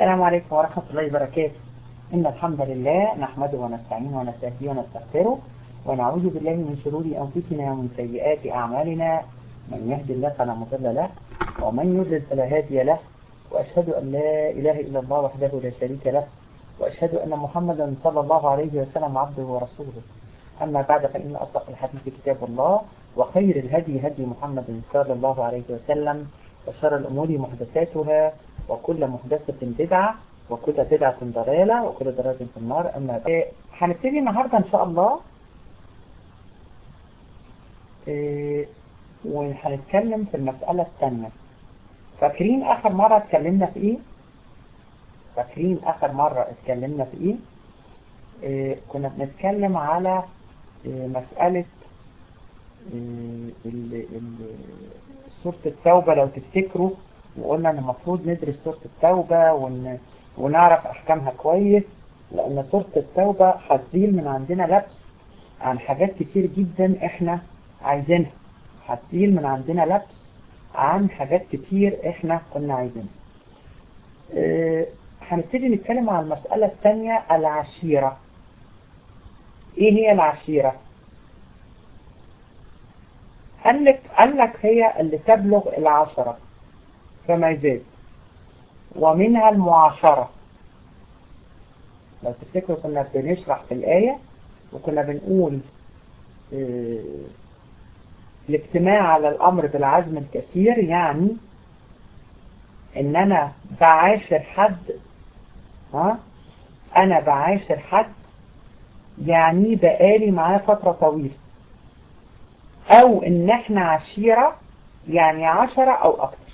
السلام عليكم ورحمة الله وبركاته إن الحمد لله نحمده ونستعينه ونستهديه ونستغفره ونعوذ بالله من شرور أنفسنا ومن سيئات أعمالنا من يهد الله فلا مضل له ومن يضلل فلا هادي له وأشهد أن لا إله إلا الله وحده لا شريك له وأشهد أن محمدا صلى الله عليه وسلم عبده ورسوله أما بعد فإن أصدق الحديث كتاب الله وخير الهدي هدي محمد صلى الله عليه وسلم وشر الأمور محدثاتها وكل محدثة بدعة وكل بدعة ضلالة وكل ضلالة في النار أما بعد هنبتدي النهاردة إن شاء الله إيه وهنتكلم في المسألة الثانية فاكرين آخر مرة اتكلمنا في إيه؟ فاكرين آخر مرة اتكلمنا في إيه؟ إيه كنا بنتكلم على إيه مسألة إيه سورة التوبة لو تفتكروا وقلنا ان المفروض ندرس سورة التوبة ون... ونعرف احكامها كويس لان سورة التوبة هتزيل من عندنا لبس عن حاجات كتير جدا احنا عايزينها هتزيل من عندنا لبس عن حاجات كتير احنا كنا عايزينها اه هنبتدي نتكلم عن المسألة الثانية العشيرة ايه هي العشيرة قال لك, قال لك هي اللي تبلغ العشرة فما يزيد ومنها المعاشرة لو تفتكروا كنا بنشرح في الآية وكنا بنقول اه الاجتماع على الأمر بالعزم الكثير يعني ان انا بعاشر حد ها انا بعاشر حد يعني بقالي معاه فترة طويلة او ان احنا عشيرة يعني عشرة او اكتر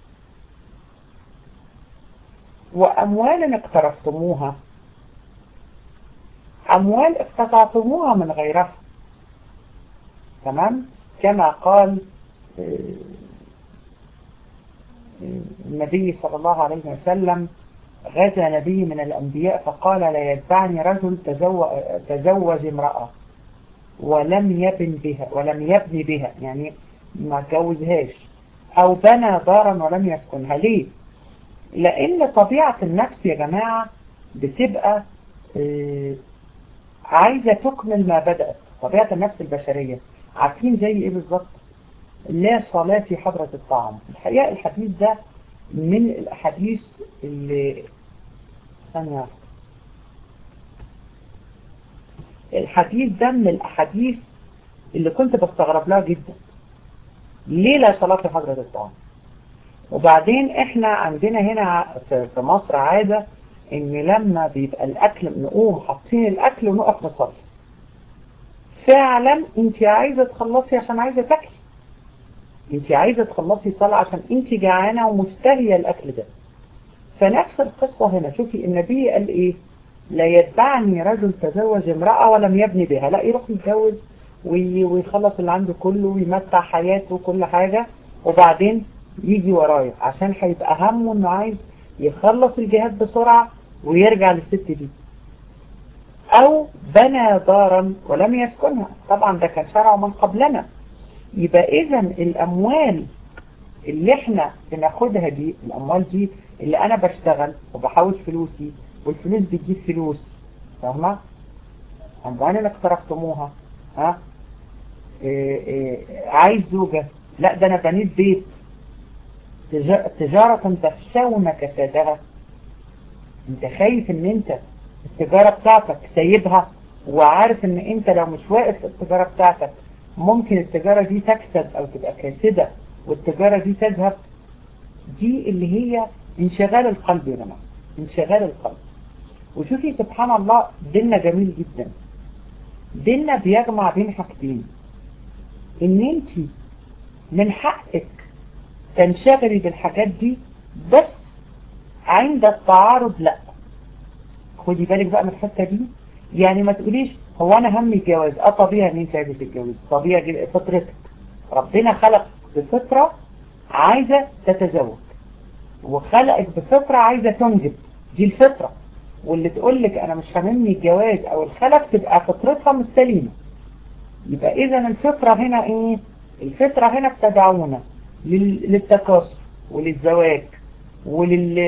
واموال اقترفتموها اموال اقتطعتموها من غيرها تمام كما قال النبي صلى الله عليه وسلم غزا نبي من الأنبياء فقال لا يتبعني رجل تزوج, تزوج امرأة ولم يبن بها ولم يبني بها يعني ما تجوزهاش أو بنى دارا ولم يسكنها ليه؟ لأن طبيعة النفس يا جماعة بتبقى عايزة تكمل ما بدأت طبيعة النفس البشرية عارفين زي ايه بالظبط لا صلاة في حضرة الطعام الحقيقة الحديث ده من الأحاديث اللي ثانية الحديث ده من الأحاديث اللي كنت بستغرب لها جدا ليه لا صلاة في حضرة الطعام وبعدين احنا عندنا هنا في مصر عادة ان لما بيبقى الاكل نقوم حاطين الاكل ونقف نصلي فعلا انت عايزة تخلصي عشان عايزة تاكلي انت عايزة تخلصي صلاة عشان انت جعانة ومشتهية الاكل ده فنفس القصة هنا شوفي النبي قال ايه لا يتبعني رجل تزوج امرأة ولم يبني بها لا يروح يتجوز ويخلص اللي عنده كله ويمتع حياته وكل حاجة وبعدين يجي ورايا عشان هيبقى همه انه عايز يخلص الجهاد بسرعة ويرجع للست دي او بنى دارا ولم يسكنها طبعا ده كان شرع من قبلنا يبقى اذا الاموال اللي احنا بناخدها دي الاموال دي اللي انا بشتغل وبحوش فلوسي والفلوس بتجيب فلوس فاهمة اموال اقترفتموها ها إيه إيه عايز زوجة لا ده انا بنيت بيت تجارة تخشون كسادها انت خايف ان انت التجارة بتاعتك سايبها وعارف ان انت لو مش واقف التجارة بتاعتك ممكن التجارة دي تكسب او تبقى كاسدة والتجارة دي تذهب دي اللي هي انشغال القلب يا جماعة انشغال القلب وشوفي سبحان الله ديننا جميل جدا ديننا بيجمع بين حاجتين ان انت من حقك تنشغلي بالحاجات دي بس عند التعارض لا خدي بالك بقى من الحته دي يعني ما تقوليش هو انا همي الجواز اه طبيعي ان انت عايزه تتجوزي طبيعي فطرتك ربنا خلق بفطره عايزه تتزوج وخلقك بفطره عايزه تنجب دي الفطره واللي تقول لك انا مش هاممني الجواز او الخلف تبقى فطرتها مش سليمه يبقى اذا الفطره هنا ايه الفطره هنا بتدعونا للتكاثر وللزواج ولل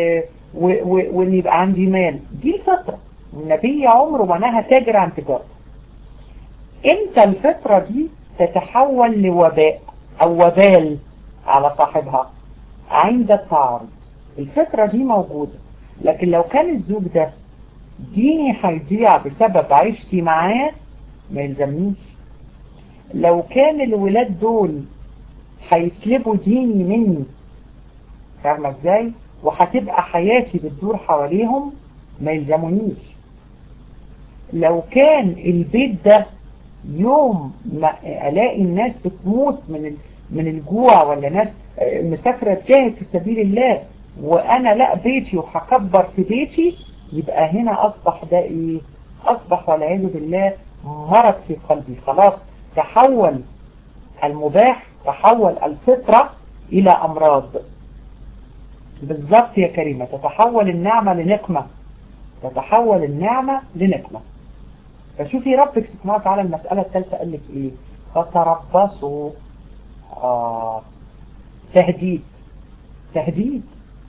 وان يبقى عندي مال دي الفطرة النبي عمره ما نهى تاجر عن تجارته امتى الفطرة دي تتحول لوباء او وبال على صاحبها عند التعارض الفطرة دي موجودة لكن لو كان الزوج ده ديني هيضيع بسبب عيشتي معاه ما يلزمنيش لو كان الولاد دول هيسلبوا ديني مني فاهمة ازاي وهتبقى حياتي بتدور حواليهم ما يلزمونيش لو كان البيت ده يوم ما الاقي الناس بتموت من من الجوع ولا ناس مسافرة تجاهد في سبيل الله وانا لا بيتي وهكبر في بيتي يبقى هنا اصبح ده ايه اصبح والعياذ بالله مرض في قلبي خلاص تحول المباح تحول الفطرة الى امراض بالظبط يا كريمة تتحول النعمة لنقمة تتحول النعمة لنقمة فشوفي ربك سبحانه وتعالى المسألة الثالثة قال لك ايه فتربصوا آه تهديد تهديد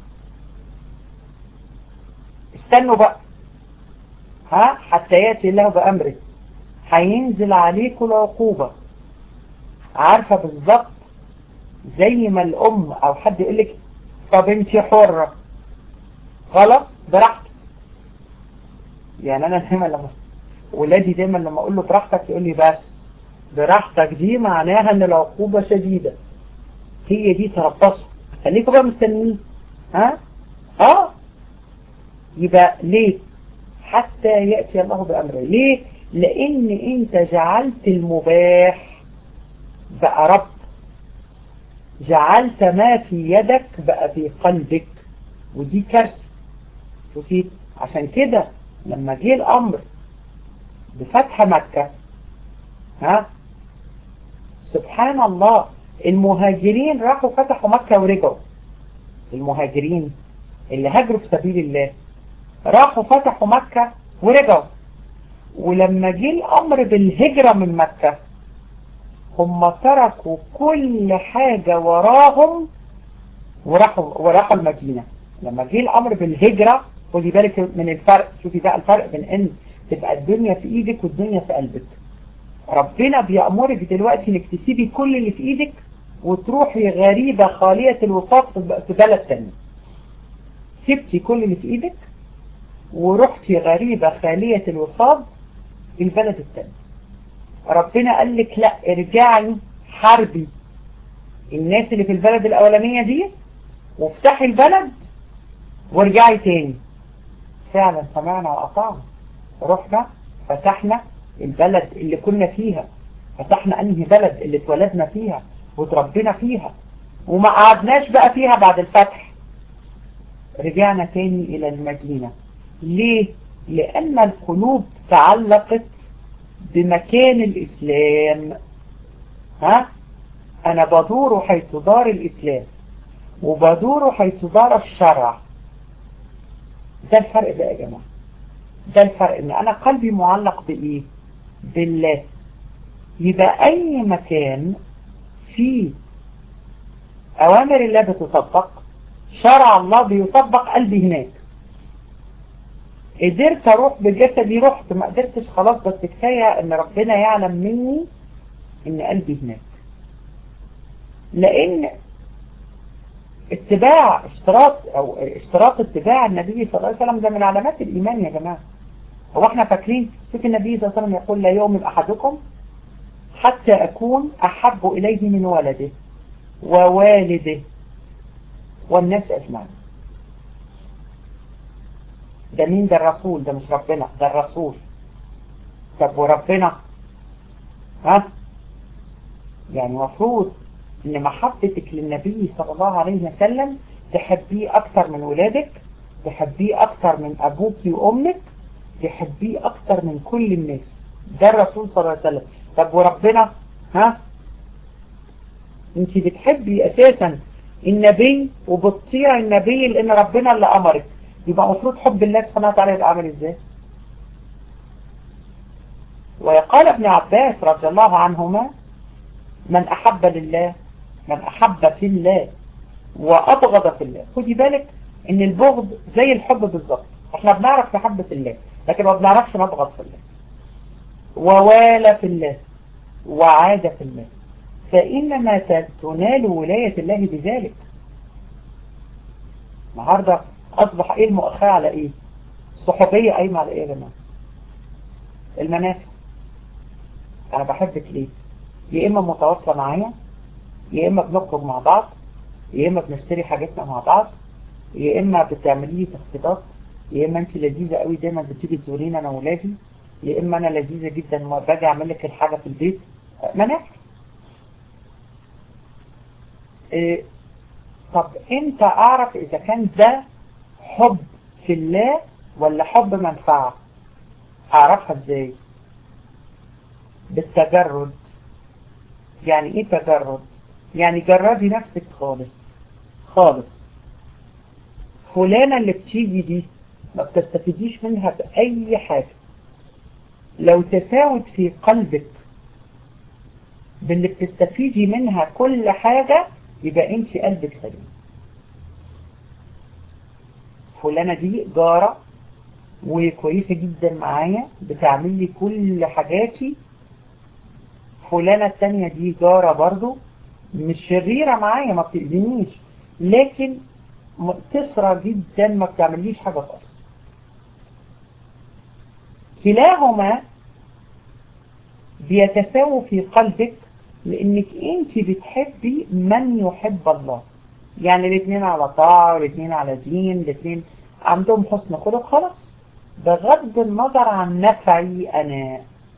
استنوا بقى ها حتى يأتي الله بأمره هينزل عليكم العقوبة عارفة بالظبط زي ما الأم أو حد يقول لك طب انت حرة خلاص براحتك يعني أنا دايما لما ولادي دايما لما أقول له براحتك يقول لي بس براحتك دي معناها ان العقوبة شديدة هي دي تربصوا خليكم بقى مستنيين ها اه يبقى ليه حتى يأتي الله بأمره ليه لان انت جعلت المباح بقى رب جعلت ما في يدك بقى في قلبك ودي كارثة شوفي عشان كده لما جه الامر بفتح مكة ها سبحان الله المهاجرين راحوا فتحوا مكة ورجعوا المهاجرين اللي هاجروا في سبيل الله راحوا فتحوا مكة ورجعوا ولما جه الأمر بالهجرة من مكة هم تركوا كل حاجة وراهم وراحوا وراحوا المدينة لما جه الأمر بالهجرة خدي بالك من الفرق شوفي بقى الفرق بين ان تبقى الدنيا في ايدك والدنيا في قلبك ربنا بيأمرك دلوقتي انك تسيبي كل اللي في ايدك وتروحي غريبة خالية الوفاق في بلد تاني سبتي كل اللي في ايدك ورحتي غريبة خالية الوفاق في البلد التاني ربنا قال لك لا ارجعي حربي الناس اللي في البلد الاولانية دي وافتحي البلد وارجعي تاني فعلا سمعنا وأطعنا رحنا فتحنا البلد اللي كنا فيها فتحنا انهي بلد اللي اتولدنا فيها وتربينا فيها وما قعدناش بقى فيها بعد الفتح رجعنا تاني الى المدينة ليه؟ لان القلوب تعلقت بمكان الاسلام ها؟ انا بدور حيث دار الاسلام وبدور حيث دار الشرع ده الفرق بقى يا جماعة ده الفرق ان انا قلبي معلق بايه بالله يبقى اي مكان فيه اوامر الله بتطبق شرع الله بيطبق قلبي هناك قدرت اروح بجسدي رحت ما قدرتش خلاص بس كفاية ان ربنا يعلم مني ان قلبي هناك لان اتباع اشتراط او اشتراط اتباع النبي صلى الله عليه وسلم ده من علامات الايمان يا جماعة هو احنا فاكرين شوف النبي صلى الله عليه وسلم يقول لا يؤمن احدكم حتى اكون احب اليه من ولده ووالده والناس اجمعين ده مين ده الرسول ده مش ربنا ده الرسول طب وربنا ها يعني مفروض ان محبتك للنبي صلى الله عليه وسلم تحبيه اكتر من ولادك تحبيه اكتر من ابوك وامك تحبيه اكتر من كل الناس ده الرسول صلى الله عليه وسلم طب وربنا ها انت بتحبي اساسا النبي وبتطيع النبي لان ربنا اللي امرك يبقى المفروض حب الله سبحانه وتعالى يبقى عامل ازاي ويقال ابن عباس رضي الله عنهما من احب لله من احب في الله وابغض في الله خدي بالك ان البغض زي الحب بالظبط احنا بنعرف نحب في الله لكن ما بنعرفش نبغض في الله ووالى في الله وعاد في الله فإنما تنال ولاية الله بذلك النهاردة أصبح إيه المؤخرة على إيه الصحوبية قايمة على إيه يا جماعة المنافع أنا بحبك ليه يا إما متواصلة معايا يا إما بنخرج مع بعض يا إما بنشتري حاجتنا مع بعض يا إما بتعملي لي تخفيضات يا إما أنت لذيذة قوي دايما بتيجي تزوريني أنا وولادي يا إما أنا لذيذة جدا ما باجي أعمل لك الحاجة في البيت منافع إيه طب امتى اعرف اذا كان ده حب في الله ولا حب منفعة اعرفها ازاي بالتجرد يعني ايه تجرد يعني جردي نفسك خالص خالص فلانة اللي بتيجي دي ما بتستفيديش منها بأي حاجة لو تساوت في قلبك باللي بتستفيدي منها كل حاجة يبقى انت قلبك سليم فلانة دي جارة وكويسة جدا معايا بتعمل لي كل حاجاتي فلانة التانية دي جارة برضو مش شريرة معايا ما بتأذينيش لكن مقتصرة جدا ما بتعمليش حاجة خالص كلاهما بيتساووا في قلبك لانك انت بتحبي من يحب الله يعني الاثنين على طاعة والاثنين على دين الاثنين عندهم حسن خلق خلاص بغض النظر عن نفعي انا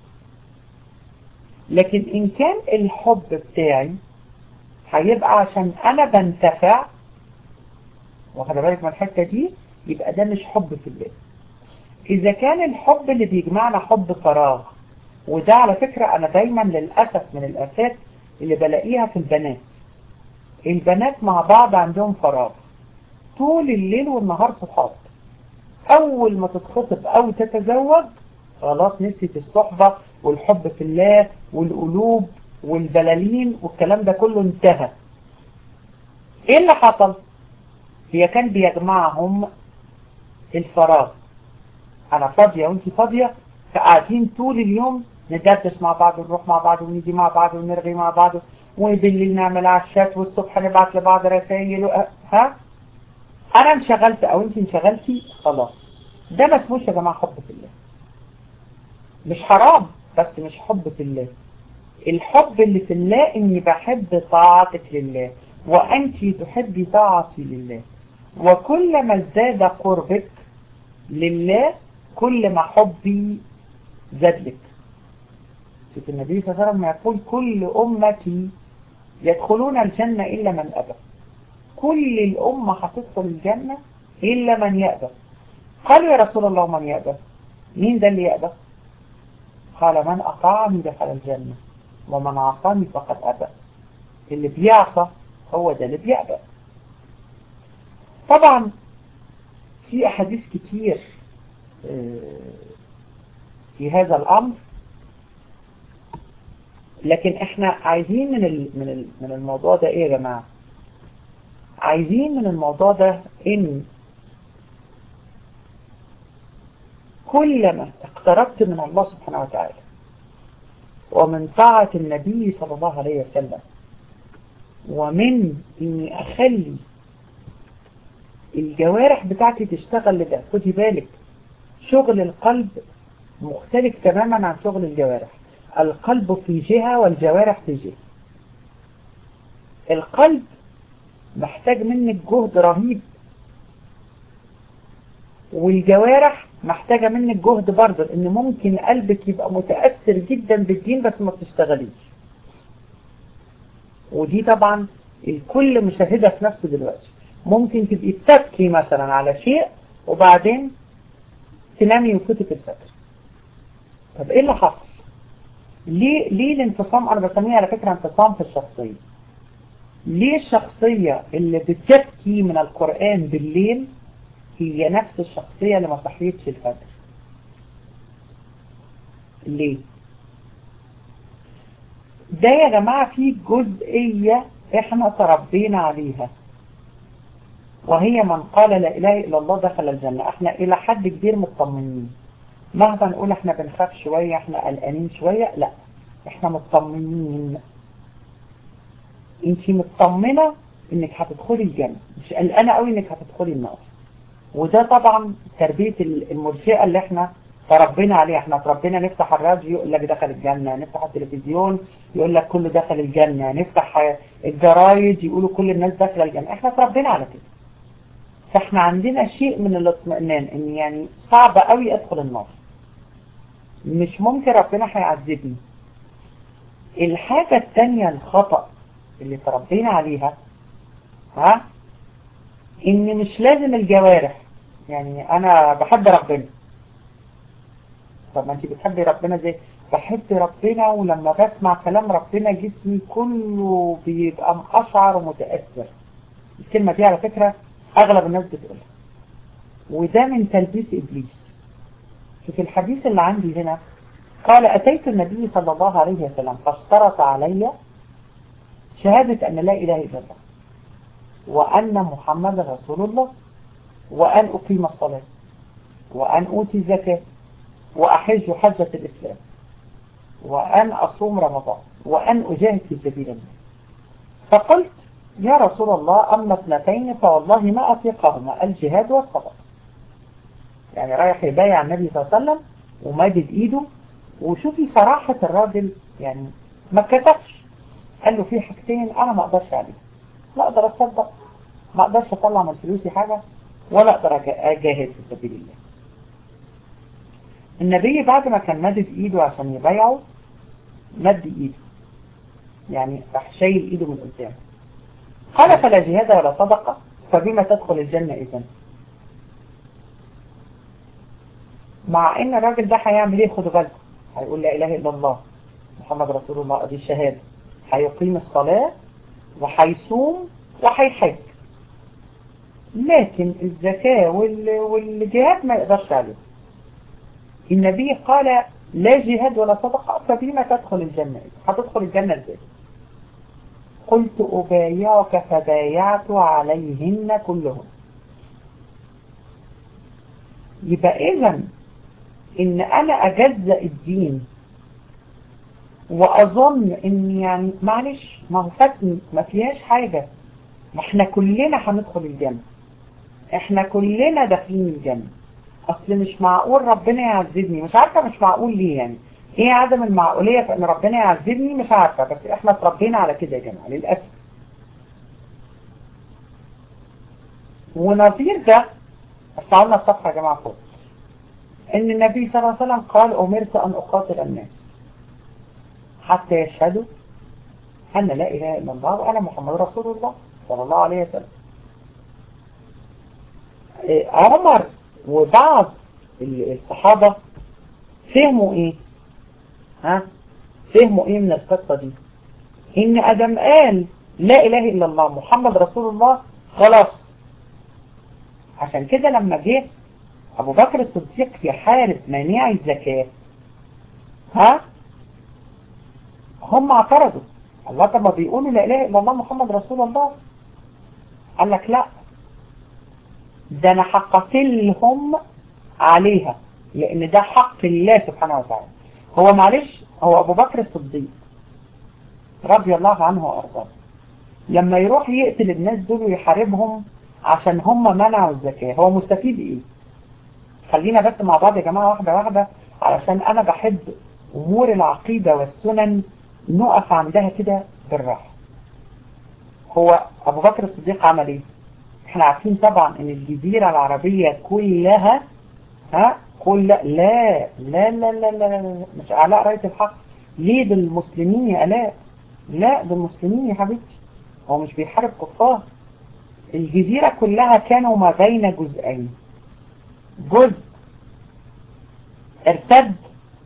لكن ان كان الحب بتاعي هيبقى عشان انا بنتفع واخد بالك من الحتة دي يبقى ده مش حب في الله اذا كان الحب اللي بيجمعنا حب فراغ وده على فكرة أنا دايما للأسف من الآفات اللي بلاقيها في البنات البنات مع بعض عندهم فراغ طول الليل والنهار صحاب أول ما تتخطب أو تتزوج خلاص نسيت الصحبة والحب في الله والقلوب والبلالين والكلام ده كله انتهى ايه اللي حصل هي كان بيجمعهم الفراغ انا فاضية وانت فاضية فقاعدين طول اليوم ندردش مع بعض ونروح مع بعض ونيجي مع بعض ونرغي مع بعض وبالليل نعمل عشات والصبح نبعت لبعض رسائل ها انا انشغلت او انت انشغلتي خلاص ده ما اسموش يا جماعه حب في الله مش حرام بس مش حب في الله الحب اللي في الله اني بحب طاعتك لله وانت تحبي طاعتي لله وكلما ازداد قربك لله كل ما حبي زاد لك شوف النبي صلى الله عليه وسلم يقول كل أمتي يدخلون الجنة إلا من أبى كل الأمة هتدخل الجنة إلا من يأبى قالوا يا رسول الله من يأبى مين ده اللي يأبى قال من أطاعني دخل الجنة ومن عصاني فقد أبى اللي بيعصى هو ده اللي بيأبى طبعا في أحاديث كتير في هذا الأمر لكن احنا عايزين من من من الموضوع ده ايه يا جماعة عايزين من الموضوع ده ان كلما اقتربت من الله سبحانه وتعالى ومن طاعة النبي صلى الله عليه وسلم ومن اني اخلي الجوارح بتاعتي تشتغل لده خدي بالك شغل القلب مختلف تماما عن شغل الجوارح القلب في جهة والجوارح في جهة القلب محتاج منك جهد رهيب والجوارح محتاجة منك جهد برضه لان ممكن قلبك يبقى متأثر جدا بالدين بس ما بتشتغليش ودي طبعا الكل مشاهدة في نفسه دلوقتي ممكن تبقي بتبكي مثلا على شيء وبعدين تنامي وفوتك الفجر طب ايه اللي حصل ليه ليه الانفصام انا بسميه على فكرة انفصام في الشخصية ليه الشخصية اللي بتبكي من القرآن بالليل هي نفس الشخصية اللي ما صحيتش الفجر ليه ده يا جماعة في جزئية احنا تربينا عليها وهي من قال لا إله إلا الله دخل الجنة احنا إلى حد كبير مطمنين مهما نقول احنا بنخاف شوية احنا قلقانين شوية لا احنا مطمنين انتي مطمنة انك هتدخلي الجنة مش قلقانة قوي انك هتدخلي النار وده طبعا تربية المرجئة اللي احنا تربينا عليها احنا تربينا نفتح الراديو يقول لك دخل الجنة نفتح التلفزيون يقول لك كله دخل الجنة نفتح الجرايد يقولوا كل الناس داخله الجنة احنا تربينا على كده فاحنا عندنا شيء من الاطمئنان ان يعني صعب قوي ادخل النار مش ممكن ربنا هيعذبني الحاجة التانية الخطأ اللي تربينا عليها ها ان مش لازم الجوارح يعني انا بحب ربنا طب ما انت بتحبي ربنا زي بحب ربنا ولما بسمع كلام ربنا جسمي كله بيبقى مقشعر ومتأثر الكلمة دي على فكرة اغلب الناس بتقولها وده من تلبيس ابليس في الحديث اللي عندي هنا قال اتيت النبي صلى الله عليه وسلم فاشترط علي شهادة ان لا اله الا الله وان محمد رسول الله وان اقيم الصلاة وان اوتي الزكاة وأحج حجة الإسلام وأن أصوم رمضان وأن أجاهد في سبيل الله فقلت يا رسول الله أما اثنتين فوالله ما أطيقهما الجهاد والصبر يعني رايح يبايع النبي صلى الله عليه وسلم ومادد إيده وشوفي صراحة الراجل يعني ما اتكسفش قال له في حاجتين أنا ما أقدرش عليهم لا أقدر أتصدق ما أقدرش أطلع من فلوسي حاجة ولا أقدر أجاهد في سبيل الله النبي بعد ما كان مدد ايده عشان يبايعه مد ايده يعني راح شايل ايده من قدام قال فلا جهاد ولا صدقة فبما تدخل الجنة اذا مع ان الراجل ده هيعمل ايه خدوا بالكم هيقول لا اله الا الله محمد رسول الله دي الشهادة هيقيم الصلاة وهيصوم وهيحج لكن الزكاة والجهاد ما يقدرش عليه النبي قال لا جهاد ولا صدقة فبما تدخل الجنة هتدخل الجنة ازاي قلت أبايعك فبايعت عليهن كلهم يبقى إذا إن أنا أجزأ الدين وأظن إن يعني معلش ما هو فاتني ما فيهاش حاجة ما احنا كلنا هندخل الجنة احنا كلنا داخلين الجنة اصل مش معقول ربنا يعذبني مش عارفة مش معقول ليه يعني ايه عدم المعقولية في ان ربنا يعذبني مش عارفة بس احنا اتربينا على كده يا جماعة للأسف ونظير ده ارفعوا الصفحة يا جماعة فوق ان النبي صلى الله عليه وسلم قال امرت ان اقاتل الناس حتى يشهدوا ان لا اله الا الله وانا محمد رسول الله صلى الله عليه وسلم عمر وبعض الصحابة فهموا ايه ها فهموا ايه من القصة دي ان ادم قال لا اله الا الله محمد رسول الله خلاص عشان كده لما جه ابو بكر الصديق يحارب مانعي الزكاة ها هم اعترضوا الله طب ما بيقولوا لا اله الا الله محمد رسول الله قال لك لا ده انا هقتلهم عليها لان ده حق الله سبحانه وتعالى هو معلش هو ابو بكر الصديق رضي الله عنه وارضاه لما يروح يقتل الناس دول ويحاربهم عشان هم منعوا الزكاة هو مستفيد ايه خلينا بس مع بعض يا جماعة واحدة واحدة علشان انا بحب امور العقيدة والسنن نقف عندها كده بالراحة هو ابو بكر الصديق عمل ايه احنا عارفين طبعا ان الجزيرة العربية كلها ها كل لا لا لا لا لا, لا, لا مش علاء راية الحق ليه دول المسلمين يا الاء لا دول المسلمين يا حبيبتي هو مش بيحارب كفار الجزيرة كلها كانوا ما بين جزئين جزء ارتد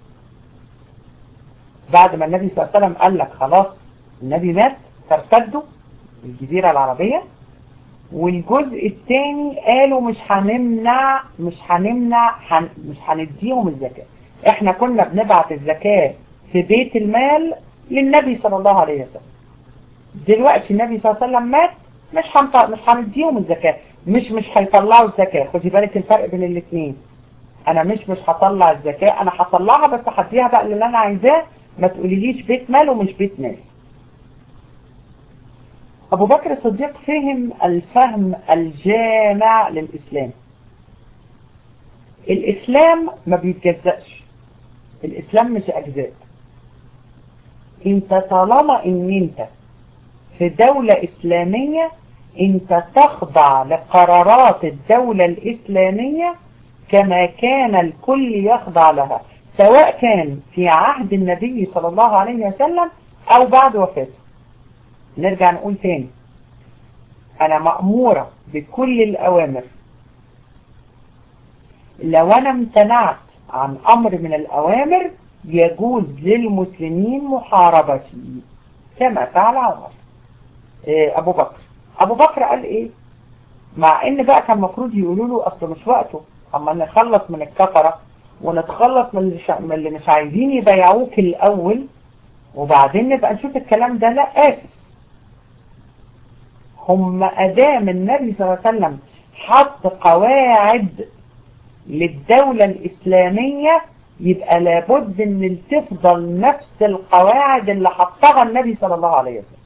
بعد ما النبي صلى الله عليه وسلم قال لك خلاص النبي مات فارتدوا الجزيرة العربية والجزء الثاني قالوا مش هنمنع مش هنمنع حن مش هنديهم الزكاة احنا كنا بنبعت الزكاة في بيت المال للنبي صلى الله عليه وسلم دلوقتي النبي صلى الله عليه وسلم مات مش هنط... مش هنديهم الزكاة مش مش هيطلعوا الزكاة خدي بالك الفرق بين الاثنين انا مش مش هطلع الزكاة انا هطلعها بس هديها بقى اللي انا عايزاه ما تقوليليش بيت مال ومش بيت ناس ابو بكر الصديق فهم الفهم الجامع للاسلام الاسلام ما بيتجزأش الاسلام مش اجزاء انت طالما ان انت في دولة اسلامية انت تخضع لقرارات الدولة الاسلامية كما كان الكل يخضع لها سواء كان في عهد النبي صلى الله عليه وسلم او بعد وفاته نرجع نقول تاني انا مأمورة بكل الاوامر لو انا امتنعت عن امر من الاوامر يجوز للمسلمين محاربتي كما فعل عمر إيه ابو بكر ابو بكر قال ايه مع ان بقى كان المفروض يقولوا له اصل مش وقته اما نخلص من الكفرة ونتخلص من اللي, شا... من اللي مش عايزين يبيعوك الاول وبعدين نبقى نشوف الكلام ده لا اسف هم ادام النبي صلى الله عليه وسلم حط قواعد للدولة الاسلامية يبقى لابد ان تفضل نفس القواعد اللي حطها النبي صلى الله عليه وسلم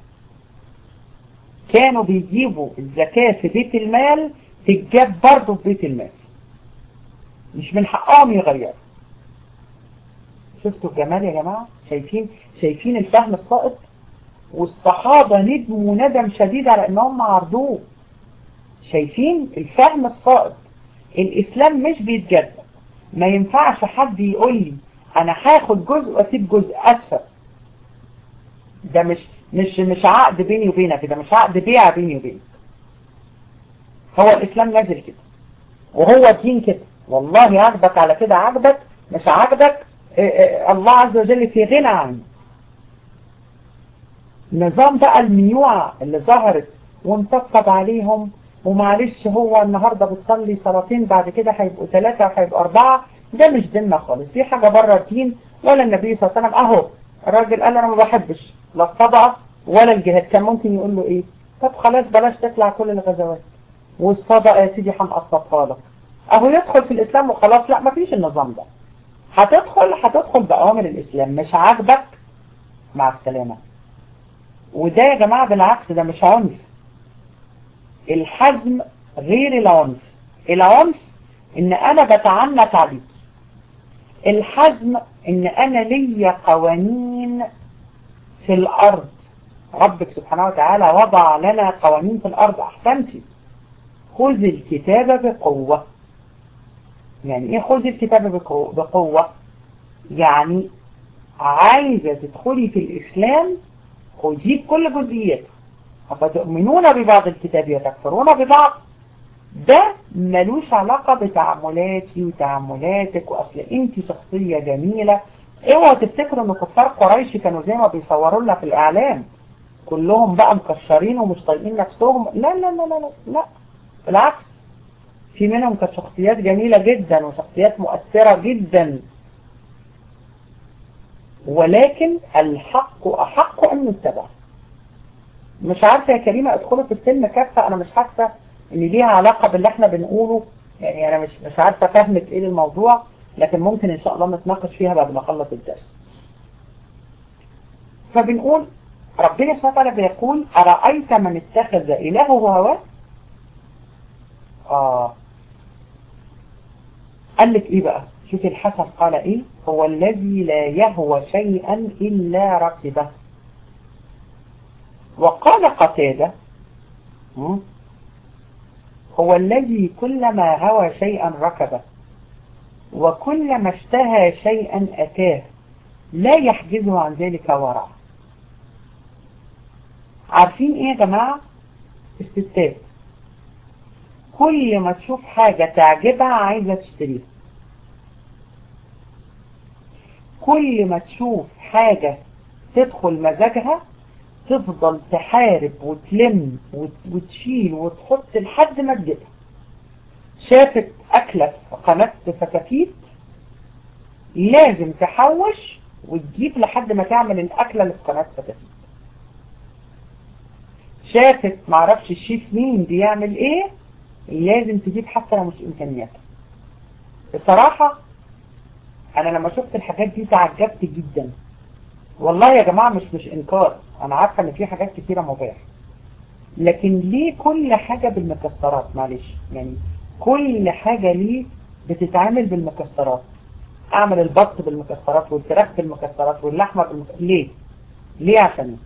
كانوا بيجيبوا الزكاة في بيت المال تتجاب برضه في بيت المال مش من حقهم يغيروا شفتوا الجمال يا جماعة شايفين شايفين الفهم السائط والصحابة ندموا ندم شديد على انهم عرضوه شايفين الفهم السائط الاسلام مش بيتجزأ ما ينفعش حد يقول لي انا هاخد جزء واسيب جزء اسفل ده مش مش مش عقد بيني وبينك ده مش عقد بيع بيني وبينك هو الاسلام نازل كده وهو الدين كده والله عجبك على كده عجبك مش عجبك الله عز وجل في غنى عنه نظام بقى الميوعة اللي ظهرت وانتقب عليهم ومعلش هو النهاردة بتصلي صلاتين بعد كده هيبقوا ثلاثة وهيبقوا أربعة ده مش ديننا خالص دي حاجة بره الدين ولا النبي صلى الله عليه وسلم أهو الراجل قال أنا ما بحبش لا الصدقة ولا الجهاد كان ممكن يقول له إيه طب خلاص بلاش تطلع كل الغزوات والصدقة يا سيدي هنقسطها لك أهو يدخل في الإسلام وخلاص لا مفيش النظام ده هتدخل هتدخل بأوامر الإسلام مش عاجبك مع السلامة وده يا جماعة بالعكس ده مش عنف الحزم غير العنف العنف ان انا بتعنت عليك الحزم ان انا ليا قوانين في الارض ربك سبحانه وتعالى وضع لنا قوانين في الارض احسنتي خذ الكتاب بقوة يعني ايه خذ الكتاب بقوة يعني عايزة تدخلي في الاسلام خذيه بكل جزئياته أفتؤمنون ببعض الكتاب وتكفرون ببعض ده ملوش علاقة بتعاملاتي وتعاملاتك وأصل أنت شخصية جميلة اوعوا تفتكروا ان كفار قريش كانوا زي ما بيصوروا لنا في الإعلام كلهم بقى مكشرين ومش طايقين نفسهم لا لا لا لا لا, لا. بالعكس في منهم كانت شخصيات جميلة جدا وشخصيات مؤثرة جدا ولكن الحق أحق أن يتبع مش عارفة يا كريمة ادخلوا في السلم كافة انا مش حاسة ان ليها علاقة باللي احنا بنقوله يعني انا مش مش عارفة فهمت ايه الموضوع لكن ممكن ان شاء الله نتناقش فيها بعد ما اخلص الدرس فبنقول ربنا سبحانه وتعالى بيقول أرأيت من اتخذ إلهه هواه آه قال لك إيه بقى شوف الحسن قال إيه هو الذي لا يهوى شيئا إلا ركبه وقال قتادة هو الذي كلما هوى شيئا ركبه وكلما اشتهى شيئا أتاه لا يحجزه عن ذلك ورع عارفين ايه يا جماعة الستات كل ما تشوف حاجة تعجبها عايزة تشتريها كل ما تشوف حاجة تدخل مزاجها تفضل تحارب وتلم وتشيل وتحط لحد ما تجيبها شافت أكلة في قناة فتافيت لازم تحوش وتجيب لحد ما تعمل الأكلة اللي في قناة فتافيت شافت معرفش الشيف مين بيعمل ايه لازم تجيب حتى لو مش امكانياتها بصراحة انا لما شفت الحاجات دي تعجبت جدا والله يا جماعة مش مش انكار انا عارفة ان في حاجات كتيرة مباح لكن ليه كل حاجة بالمكسرات معلش يعني كل حاجة ليه بتتعامل بالمكسرات اعمل البط بالمكسرات والفراخ بالمكسرات واللحمة بالمكسرات ليه ليه عشان ايه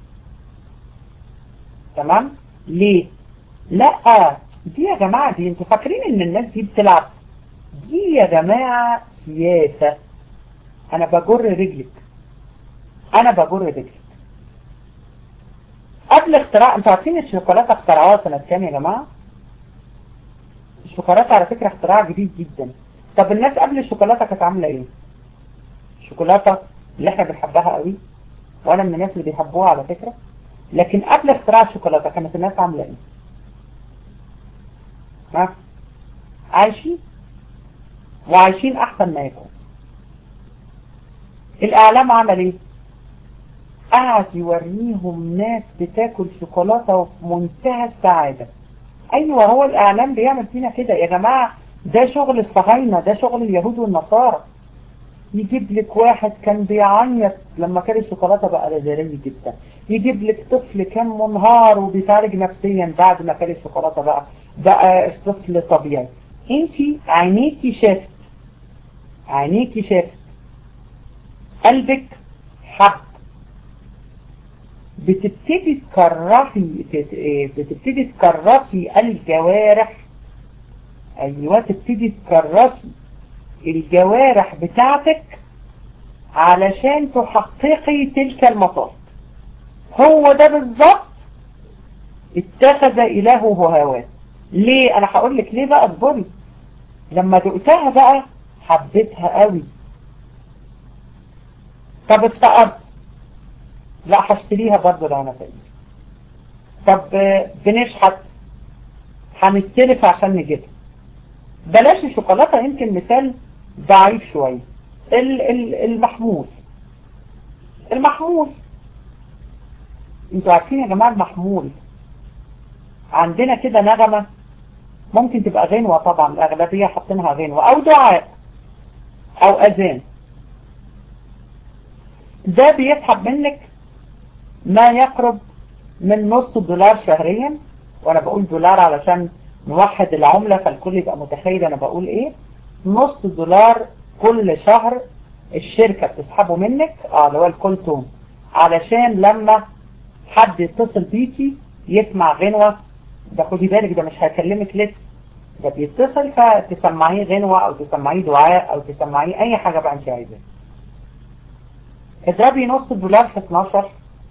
تمام ليه لا دي يا جماعة دي انتوا فاكرين ان الناس دي بتلعب دي يا جماعة سياسة انا بجر رجلك انا بجر رجلك قبل اختراع انتوا عارفين الشوكولاتة اخترعوها سنة كام يا جماعة الشوكولاتة على فكرة اختراع جديد جدا طب الناس قبل الشوكولاتة كانت عاملة ايه الشوكولاتة اللي احنا بنحبها قوي وانا من الناس اللي بيحبوها على فكرة لكن قبل اختراع الشوكولاتة كانت الناس عاملة ايه ها عايشين وعايشين احسن ما يكون الاعلام عمل ايه قعد يوريهم ناس بتاكل شوكولاتة وفي منتهى السعادة ايوه هو الاعلام بيعمل فينا كده يا جماعة ده شغل الصهاينة ده شغل اليهود والنصارى يجيب لك واحد كان بيعيط لما كان الشوكولاتة بقى لازالية جدا يجيب لك طفل كان منهار وبيتعالج نفسيا بعد ما كان الشوكولاتة بقى بقى طفل طبيعي انتي عينيكي شافت عينيكي شافت قلبك حب بتبتدي تكرهي بتبتدي تكرسي الجوارح ايوه تبتدي تكرسي الجوارح بتاعتك علشان تحققي تلك المطالب هو ده بالظبط اتخذ إلهه هواه ليه انا هقول لك ليه بقى اصبري لما دقتها بقى حبيتها قوي طب افتقرت لا هشتريها برضه لو انا فقير طب بنشحت هنستلف عشان نجيبها بلاش الشوكولاتة يمكن مثال ضعيف شوية المحمول المحمول انتوا عارفين يا جماعة المحمول عندنا كده نغمة ممكن تبقى غنوة طبعا الأغلبية حاطينها غنوة أو دعاء أو أذان ده بيسحب منك ما يقرب من نص دولار شهريا وأنا بقول دولار علشان نوحد العملة فالكل يبقى متخيل أنا بقول إيه نص دولار كل شهر الشركة بتسحبه منك اه اللي هو الكولتون علشان لما حد يتصل بيكي يسمع غنوة ده خدي بالك ده مش هيكلمك لسه ده بيتصل فتسمعيه غنوة او تسمعيه دعاء او تسمعيه اي حاجة بقى انت عايزاها اضربي نص دولار في 12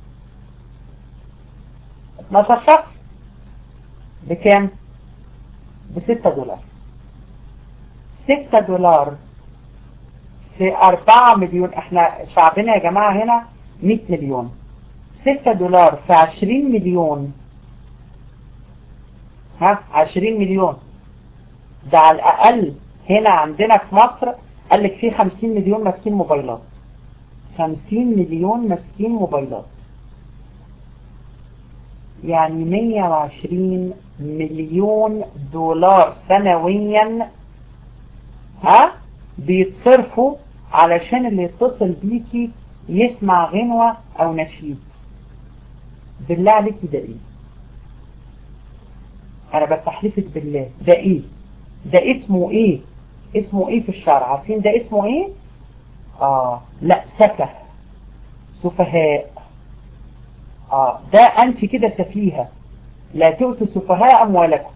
12 شهر بكام بستة دولار ستة دولار في أربعة مليون احنا شعبنا يا جماعة هنا مية مليون ستة دولار في عشرين مليون ها عشرين مليون ده على الأقل هنا عندنا في مصر قال لك في خمسين مليون ماسكين موبايلات خمسين مليون ماسكين موبايلات يعني مية وعشرين مليون دولار سنويا ها بيتصرفوا علشان اللي يتصل بيكي يسمع غنوة او نشيد بالله عليكي ده ايه انا بستحلفك بالله ده ايه ده اسمه ايه اسمه ايه في الشرع عارفين ده اسمه ايه اه لا سفه سفهاء اه ده انت كده سفيهة لا تؤتوا سفهاء اموالكم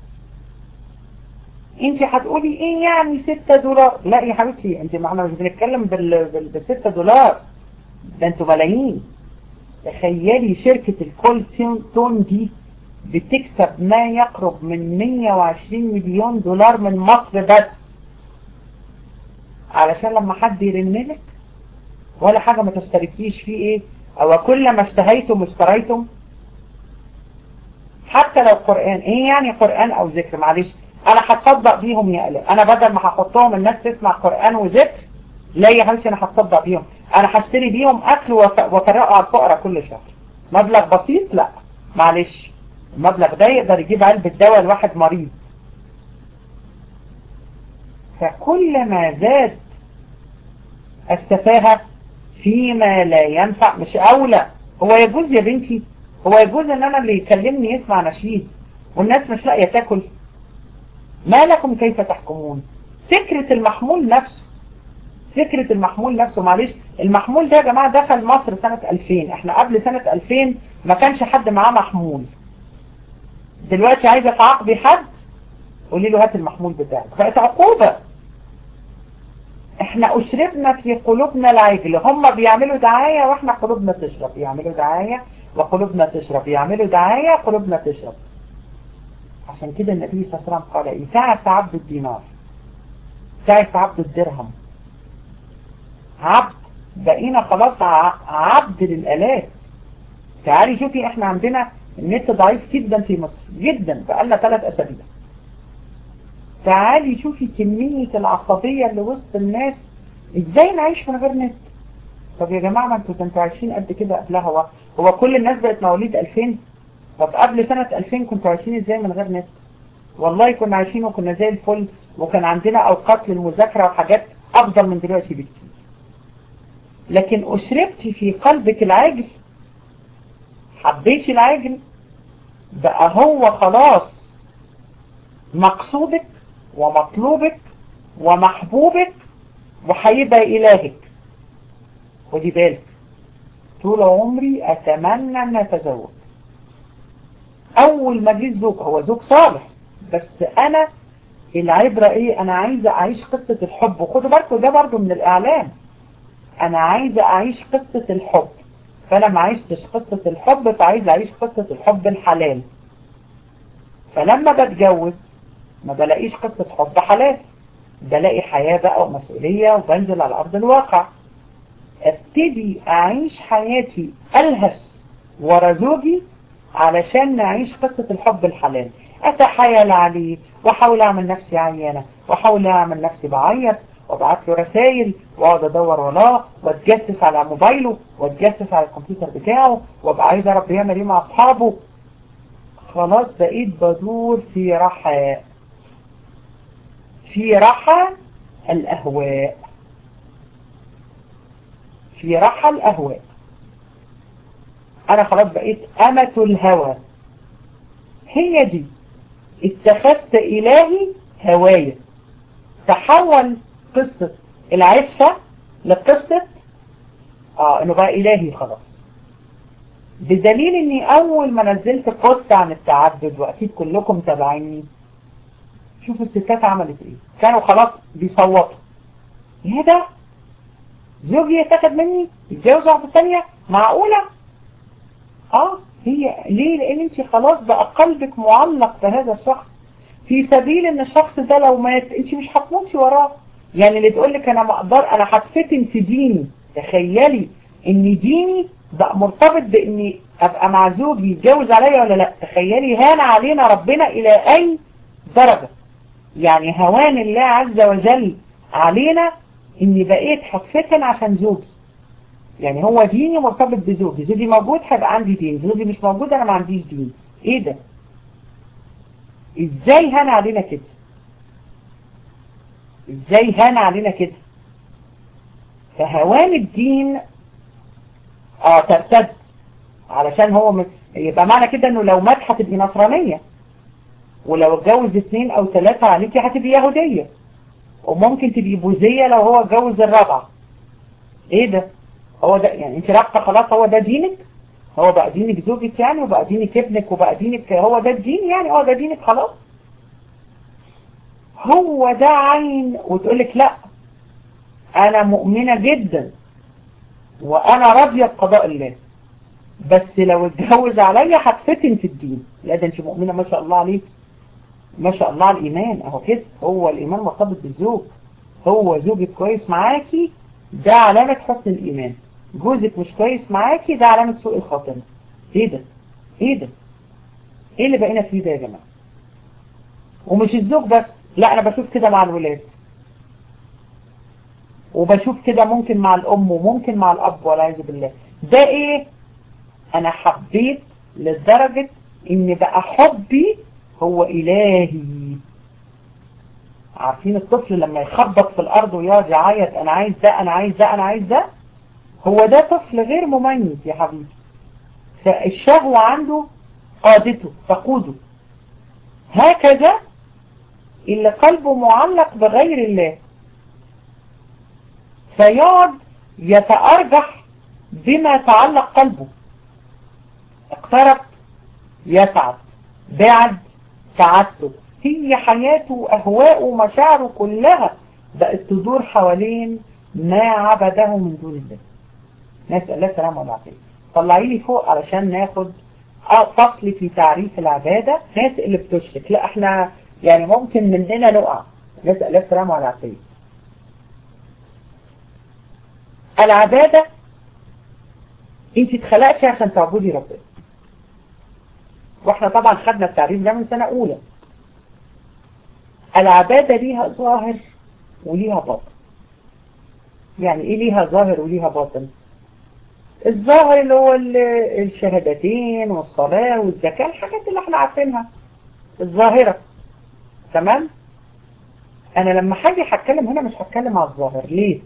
انت هتقولي ايه يعني ستة دولار لا يا حبيبتي انت ما احنا مش بنتكلم بال... بال... بالستة دولار ده انتوا ملايين تخيلي شركة الكول تون دي بتكسب ما يقرب من 120 مليون دولار من مصر بس علشان لما حد يرنلك ولا حاجة ما تشتركيش فيه ايه او كل ما اشتهيتم اشتريتم حتى لو قرآن ايه يعني قرآن او ذكر معلش انا هتصدق بيهم يا قلق انا بدل ما هحطهم الناس تسمع قرآن وذكر لا يا حبيبتي انا هتصدق بيهم انا هشتري بيهم اكل وافرقه على الفقراء كل شهر مبلغ بسيط لا معلش المبلغ ده يقدر يجيب علبة دواء لواحد مريض فكلما زاد السفاهة فيما لا ينفع مش أولى هو يجوز يا بنتي هو يجوز ان انا اللي يكلمني يسمع نشيد والناس مش لاقيه تاكل ما لكم كيف تحكمون فكرة المحمول نفسه فكرة المحمول نفسه معلش المحمول ده يا جماعة دخل مصر سنة 2000 احنا قبل سنة 2000 ما كانش حد معاه محمول دلوقتي عايزة تعاقبي حد قولي له هات المحمول بتاعك بقت عقوبة احنا اشربنا في قلوبنا العجل هم بيعملوا دعاية واحنا قلوبنا تشرب يعملوا دعاية وقلوبنا تشرب يعملوا دعاية قلوبنا تشرب عشان كده النبي صلى الله عليه وسلم قال ايه تعس عبد الدينار تعس عبد الدرهم عبد بقينا خلاص عبد للآلات تعالي شوفي احنا عندنا النت ضعيف جدا في مصر جدا بقالنا ثلاث اسابيع تعالي شوفي كمية العصبية اللي وسط الناس ازاي نعيش من غير نت طب يا جماعة ما انتوا كنتوا عايشين قد كده قبلها هو هو كل الناس بقت مواليد 2000 طب قبل سنة 2000 كنتوا عايشين ازاي من غير نت والله كنا عايشين وكنا زي الفل وكان عندنا اوقات للمذاكرة وحاجات افضل من دلوقتي بكتير لكن اشربتي في قلبك العاجل حبيتي العاجل بقى هو خلاص مقصودك ومطلوبك ومحبوبك وهيبقى إلهك خدي بالك طول عمري أتمنى أن أتزوج أول ما جه الزوج هو زوج صالح بس أنا العبرة إيه أنا عايزة أعيش قصة الحب وخدوا بالكم ده برضو من الإعلام أنا عايزة أعيش قصة الحب فأنا ما عيشتش قصة الحب فعايزة أعيش قصة الحب الحلال فلما بتجوز ما بلاقيش قصة حب حلال بلاقي حياة بقى ومسؤولية وبنزل على أرض الواقع ابتدي أعيش حياتي ألهس ورا زوجي علشان نعيش قصة الحب الحلال أتحايل عليه وأحاول أعمل نفسي عيانة وأحاول أعمل نفسي بعيط وابعت له رسائل واقعد ادور وراه واتجسس على موبايله واتجسس على الكمبيوتر بتاعه وابقى عايز اعرف بيعمل ايه مع اصحابه خلاص بقيت بدور في رحى في رحى الاهواء في رحى الاهواء انا خلاص بقيت امة الهوى هي دي اتخذت الهي هواية تحول قصة العفة لقصة اه انه بقى الهي خلاص بدليل اني اول ما نزلت بوست عن التعدد واكيد كلكم تابعيني شوفوا الستات عملت ايه كانوا خلاص بيصوتوا ايه ده زوجي يتاخد مني يتجوز واحدة تانية معقولة اه هي ليه لان انت خلاص بقى قلبك معلق بهذا الشخص في سبيل ان الشخص ده لو مات انت مش هتموتي وراه يعني اللي تقول لك انا ما اقدر انا هتفتن في ديني تخيلي ان ديني بقى مرتبط باني ابقى مع زوجي يتجوز عليا ولا لا تخيلي هان علينا ربنا الى اي درجة يعني هوان الله عز وجل علينا اني بقيت هتفتن عشان زوجي يعني هو ديني مرتبط بزوجي زوجي موجود هيبقى عندي دين زوجي مش موجود انا ما عنديش دين ايه ده ازاي هان علينا كده ازاي هان علينا كده فهوان الدين اه ترتد علشان هو م... يبقى معنى كده انه لو مات هتبقي نصرانية ولو اتجوز اثنين او ثلاثة عليكي هتبقي يهودية وممكن تبقي بوذية لو هو اتجوز الرابعة ايه ده هو ده يعني انت رابطة خلاص هو ده دينك هو بقى دينك زوجك يعني وبقى دينك ابنك وبقى دينك هو ده الدين يعني هو ده دينك خلاص هو ده عين وتقولك لا انا مؤمنة جدا وانا راضية بقضاء الله بس لو اتجوز عليا هتفتن في الدين لا ده انت مؤمنة ما شاء الله عليك ما شاء الله على الايمان اهو كده هو الايمان مرتبط بالزوج هو زوجك كويس معاكي ده علامة حسن الايمان جوزك مش كويس معاكي ده علامة سوء الخاتمة ايه ده ايه ده ايه اللي بقينا فيه ده يا جماعة ومش الزوج بس لا انا بشوف كده مع الولاد وبشوف كده ممكن مع الام وممكن مع الاب والعياذ بالله ده ايه انا حبيت لدرجة ان بقى حبي هو الهي عارفين الطفل لما يخبط في الارض ويقعد يعيط انا عايز ده انا عايز ده انا عايز ده هو ده طفل غير مميز يا حبيبي فالشهوة عنده قادته تقوده هكذا اللي قلبه معلق بغير الله فيقعد يتأرجح بما تعلق قلبه اقترب يسعد بعد تعسته هي حياته وأهواءه ومشاعره كلها بقت تدور حوالين ما عبده من دون الله نسأل الله السلامة والعافية طلعي لي فوق علشان ناخد فصل في تعريف العبادة ناس اللي بتشرك لا احنا يعني ممكن مننا نقع نسأل الله السلامة والعافية العبادة انت اتخلقتي عشان تعبدي ربنا واحنا طبعا خدنا التعريف ده من سنة اولى العبادة ليها ظاهر وليها باطن يعني ايه ليها ظاهر وليها باطن الظاهر اللي هو الشهادتين والصلاة والزكاة الحاجات اللي احنا عارفينها الظاهرة تمام انا لما حاجة هتكلم هنا مش هتكلم على الظاهر ليه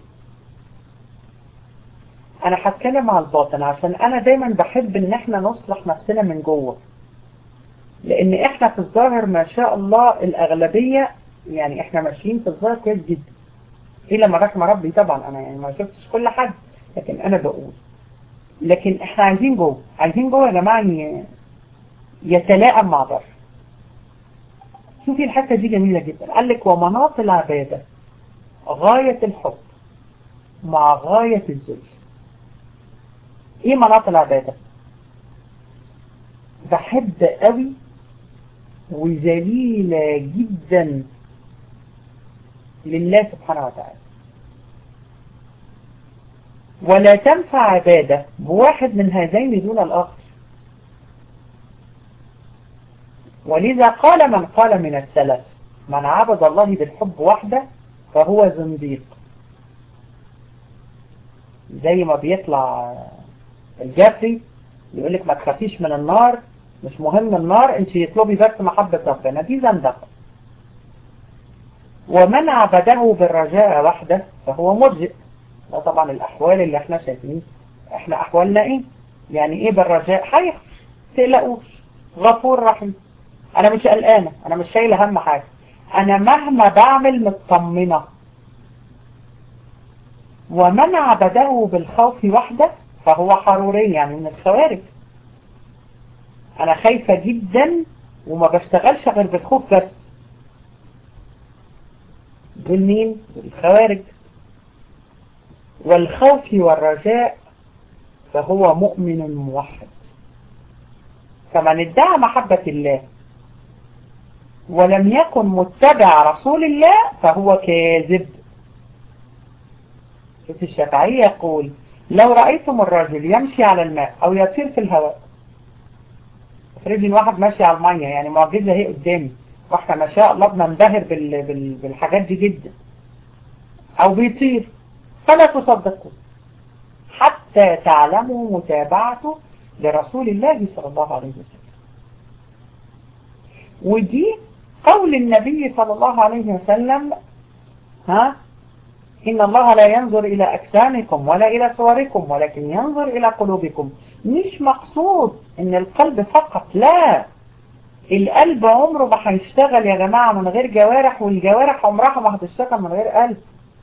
انا هتكلم على الباطن عشان انا دايما بحب ان احنا نصلح نفسنا من جوه لان احنا في الظاهر ما شاء الله الاغلبية يعني احنا ماشيين في الظاهر كويس جدا الا ما رحم ربي طبعا انا يعني ما شفتش كل حد لكن انا بقول لكن احنا عايزين جوه عايزين جوه يا جماعة يتلائم مع بره شوفي الحتة دي جميلة جدا قال لك ومناط العبادة غاية الحب مع غاية الذل ايه مناط العبادة بحب قوي وذليلة جدا لله سبحانه وتعالى ولا تنفع عبادة بواحد من هذين دون الآخر ولذا قال من قال من السلف من عبد الله بالحب وحده فهو زنديق زي ما بيطلع الجافري يقول لك ما تخافيش من النار مش مهم النار انت يطلبي بس محبة ربنا دي زندقة ومن عبده بالرجاء وحده فهو مرجئ ده طبعا الأحوال اللي احنا شايفين احنا أحوالنا ايه يعني ايه بالرجاء حيخ تقلقوش غفور رحيم انا مش قلقانة انا مش شايلة هم حاجة انا مهما بعمل مطمنة ومن عبده بالخوف وحده فهو حروري يعني من الخوارج انا خايفة جدا وما بشتغلش غير بالخوف بس دول مين الخوارج والخوف والرجاء فهو مؤمن موحد فمن ادعى محبة الله ولم يكن متبع رسول الله فهو كاذب في الشافعي يقول لو رأيتم الرجل يمشي على الماء أو يطير في الهواء افرضي واحد ماشي على المية يعني معجزة هي قدامي واحنا ما شاء الله بننبهر بال... بال... بالحاجات دي جدا أو بيطير فلا تصدقوا حتى تعلموا متابعته لرسول الله صلى الله عليه وسلم ودي قول النبي صلى الله عليه وسلم ها إن الله لا ينظر إلى أجسامكم ولا إلى صوركم ولكن ينظر إلى قلوبكم مش مقصود إن القلب فقط لا القلب عمره ما هيشتغل يا جماعة من غير جوارح والجوارح عمرها ما هتشتغل من غير قلب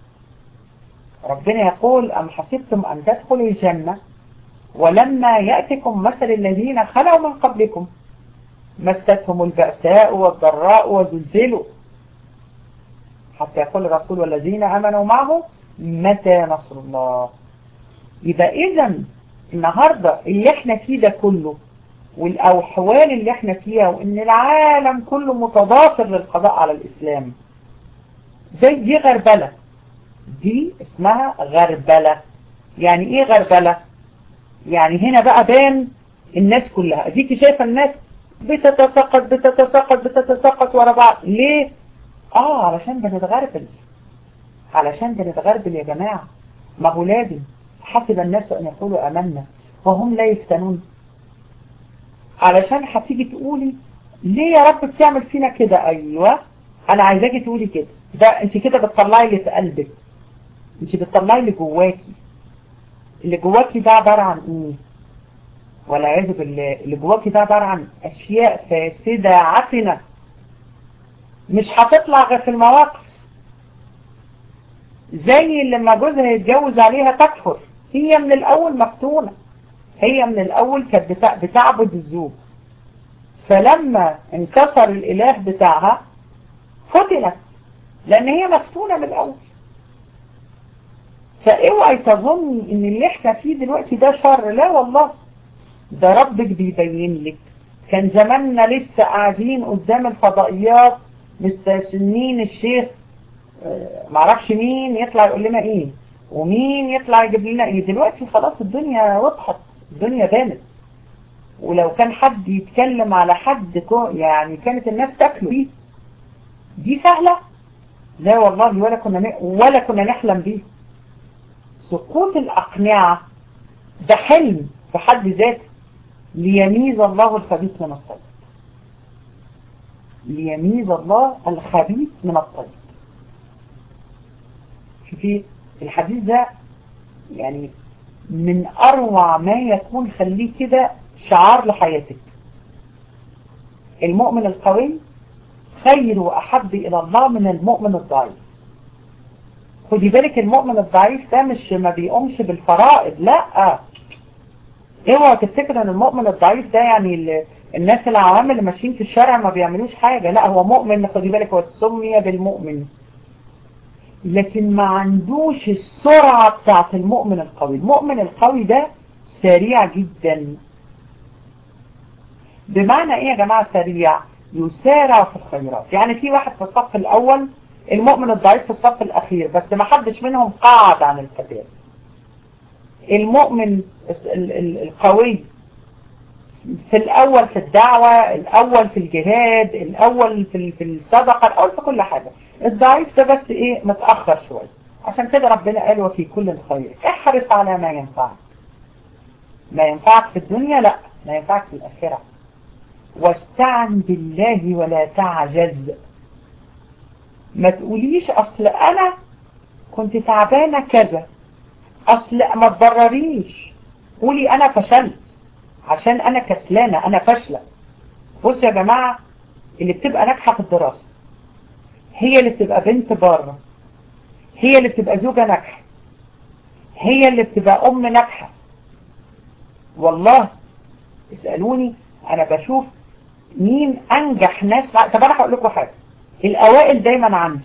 ربنا يقول أم حسبتم أن تدخلوا الجنة ولما يأتكم مثل الذين خلوا من قبلكم مستهم البأساء والضراء وزلزلوا حتى يقول الرسول والذين أمنوا معه متى نصر الله يبقى إذا النهاردة اللي احنا فيه ده كله والأحوال اللي احنا فيها وإن العالم كله متضافر للقضاء على الإسلام زي دي غربلة دي اسمها غربلة يعني ايه غربلة يعني هنا بقى بان الناس كلها اديكي شايفة الناس بتتساقط بتتساقط بتتساقط ورا بعض ليه اه علشان بنتغربل علشان بنتغربل يا جماعة ما هو لازم حسب الناس ان يقولوا امنا وهم لا يفتنون علشان هتيجي تقولي ليه يا رب بتعمل فينا كده ايوه انا عايزاكي تقولي كده ده انت كده بتطلعي اللي في قلبك انت بتطلعي اللي جواكي اللي جواكي ده عبارة عن ايه والعياذ بالله اللي جواكي ده عبارة عن اشياء فاسدة عفنة مش هتطلع غير في المواقف زي لما جوزها يتجوز عليها تكفر هي من الاول مفتونة هي من الاول كانت بتع... بتعبد الزوج فلما انكسر الاله بتاعها فتنت لان هي مفتونة من الاول فاوعي تظني ان اللي احنا فيه دلوقتي ده شر لا والله ده ربك بيبين لك كان زماننا لسه قاعدين قدام الفضائيات مستسنين الشيخ معرفش مين يطلع يقول لنا ايه ومين يطلع يجيب لنا ايه دلوقتي خلاص الدنيا وضحت الدنيا بانت ولو كان حد يتكلم على حد يعني كانت الناس تاكله بيه دي سهلة لا والله ولا كنا ولا كنا نحلم بيه سقوط الأقنعة ده حلم في حد ذاته ليميز الله الخبيث من الطيب ليميز الله الخبيث من الطيب شوفي الحديث ده يعني من أروع ما يكون خليه كده شعار لحياتك المؤمن القوي خير وأحب إلى الله من المؤمن الضعيف خدي بالك المؤمن الضعيف ده مش ما بيقومش بالفرائض لا اوعى تفتكر ان المؤمن الضعيف ده يعني الناس العوام اللي ماشيين في الشارع ما بيعملوش حاجة لا هو مؤمن خدي بالك هو سمي بالمؤمن لكن ما عندوش السرعة بتاعت المؤمن القوي المؤمن القوي ده سريع جدا بمعنى ايه يا جماعة سريع يسارع في الخيرات يعني في واحد في الصف الاول المؤمن الضعيف في الصف الاخير بس ما حدش منهم قاعد عن الكبير المؤمن القوي في الاول في الدعوة الاول في الجهاد الاول في في الصدقة الاول في كل حاجة الضعيف ده بس ايه متأخر شوية عشان كده ربنا قال وفي كل الخير احرص على ما ينفعك ما ينفعك في الدنيا لا ما ينفعك في الاخرة واستعن بالله ولا تعجز ما تقوليش اصل انا كنت تعبانة كذا اصل ما تبرريش قولي انا فشلت عشان انا كسلانة انا فاشلة بص يا جماعة اللي بتبقى ناجحة في الدراسة هي اللي بتبقى بنت بره هي اللي بتبقى زوجة ناجحة هي اللي بتبقى ام ناجحة والله اسألوني انا بشوف مين انجح ناس طب انا هقول لكم حاجة الاوائل دايما عندي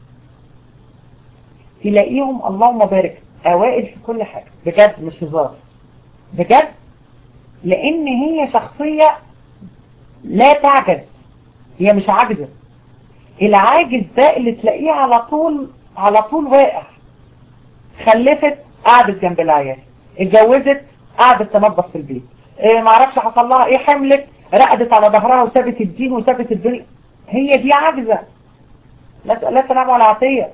تلاقيهم اللهم بارك اوائل في كل حاجة بجد مش هزار بجد لان هي شخصية لا تعجز هي مش عاجزة العاجز ده اللي تلاقيه على طول على طول واقع خلفت قعدت جنب العيال اتجوزت قعدت تنظف في البيت إيه معرفش حصل لها ايه حملت رقدت على ظهرها وسابت الدين وسابت الدنيا هي دي عاجزة نسأل الله السلامة والعافية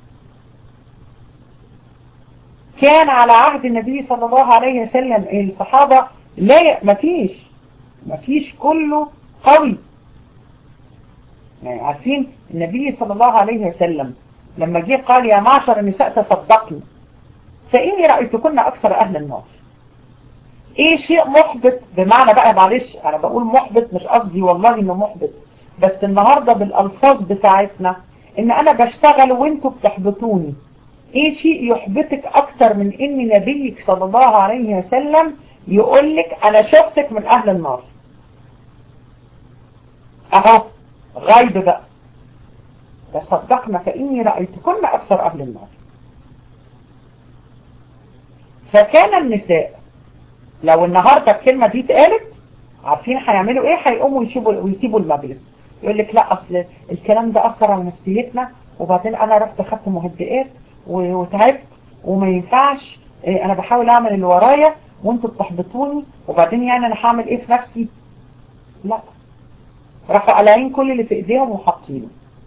كان على عهد النبي صلى الله عليه وسلم الصحابة لا مفيش مفيش كله قوي يعني عارفين النبي صلى الله عليه وسلم لما جه قال يا معشر النساء تصدقن فإني رأيتكن أكثر أهل النار ايه شيء محبط بمعنى بقى معلش انا بقول محبط مش قصدي والله انه محبط بس النهاردة بالالفاظ بتاعتنا ان انا بشتغل وانتوا بتحبطوني ايه شيء يحبطك اكتر من ان نبيك صلى الله عليه وسلم يقولك انا شفتك من اهل النار اهو غيب بقى تصدقنا فاني رأيتكن اكثر اهل النار فكان النساء لو النهاردة الكلمة دي اتقالت عارفين هيعملوا ايه هيقوموا يسيبوا ويسيبوا المجلس يقول لك لا اصل الكلام ده اثر على نفسيتنا وبعدين انا رحت خدت مهدئات وتعبت وما ينفعش إيه انا بحاول اعمل اللي ورايا وانتوا بتحبطوني وبعدين يعني انا هعمل ايه في نفسي لا راحوا قلعين كل اللي في ايديهم وحاطينه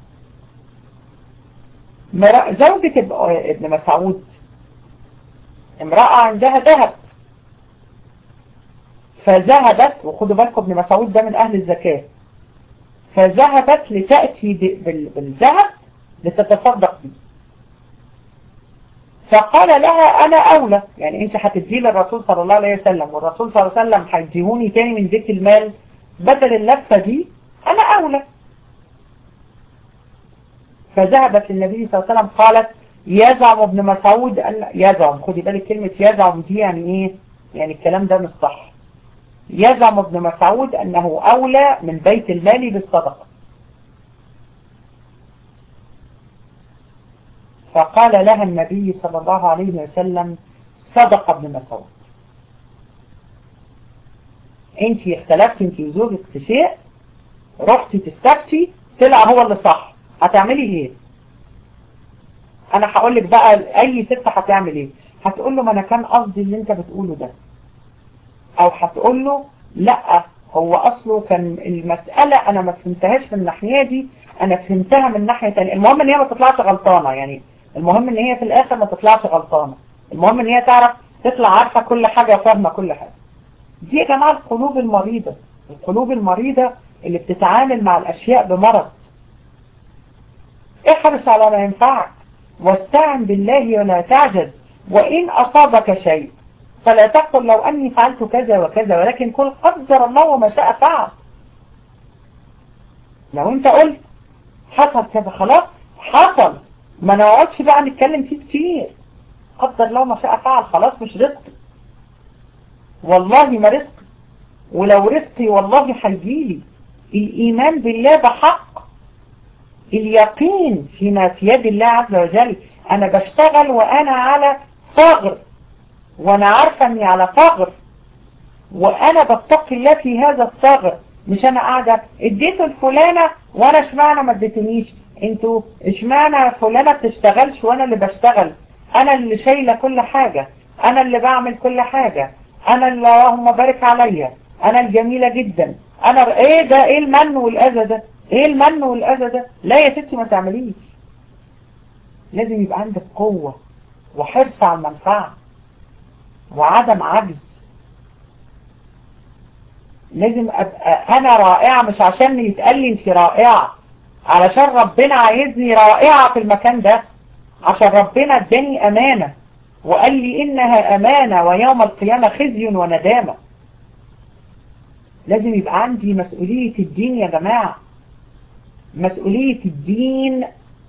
زوجة ابن مسعود امرأة عندها ذهب فذهبت وخدوا بالكم ابن مسعود ده من أهل الزكاة فذهبت لتأتي بالذهب لتتصدق به فقال لها أنا أولى يعني أنت هتديه للرسول صلى الله عليه وسلم والرسول صلى الله عليه وسلم هيديهوني تاني من ذيك المال بدل اللفة دي أنا أولى فذهبت للنبي صلى الله عليه وسلم قالت يزعم ابن مسعود أن يزعم خدي بالك كلمة يزعم دي يعني إيه يعني الكلام ده مش صح يزعم ابن مسعود أنه أولى من بيت المال بالصدقة فقال لها النبي صلى الله عليه وسلم صدق ابن مسعود انت اختلفتي انت وزوجك في شيء رحتي تستفتي طلع هو اللي صح هتعملي ايه انا هقول لك بقى اي ست هتعمل ايه هتقول له ما انا كان قصدي اللي انت بتقوله ده او هتقول له لا هو اصله كان المسألة انا ما فهمتهاش من الناحية دي انا فهمتها من ناحية تانية المهم ان هي ما تطلعش غلطانة يعني المهم ان هي في الاخر ما تطلعش غلطانة المهم ان هي تعرف تطلع عارفة كل حاجة وفاهمة كل حاجة دي يا جماعة القلوب المريضة القلوب المريضة اللي بتتعامل مع الاشياء بمرض احرص على ما ينفعك واستعن بالله ولا تعجز وإن أصابك شيء فلا تقل لو أني فعلت كذا وكذا ولكن قل قدر الله وما شاء فعل لو انت قلت حصل كذا خلاص حصل ما نقعدش بقى نتكلم فيه كتير قدر الله ما شاء فعل خلاص مش رزقي والله ما رزقي ولو رزقي والله هيجيلي الإيمان بالله بحق اليقين فيما في يد الله عز وجل أنا بشتغل وأنا على ثغر وأنا عارفة أني على ثغر وأنا بتقي الله في هذا الثغر مش أنا قاعدة اديته الفلانة وأنا اشمعنى ما اديتنيش انتوا اشمعنى فلانة بتشتغلش وأنا اللي بشتغل أنا اللي شايلة كل حاجة أنا اللي بعمل كل حاجة أنا اللي اللهم بارك عليا أنا الجميلة جدا أنا إيه ده إيه المن والأذى ده ايه المن والاذى ده لا يا ستي ما تعمليش لازم يبقى عندك قوة وحرص على المنفعة وعدم عجز لازم ابقى انا رائعة مش عشان يتقال لي انت رائعة علشان ربنا عايزني رائعة في المكان ده عشان ربنا اداني امانة وقال لي انها امانة ويوم القيامة خزي وندامة لازم يبقى عندي مسؤولية الدين يا جماعة مسؤولية الدين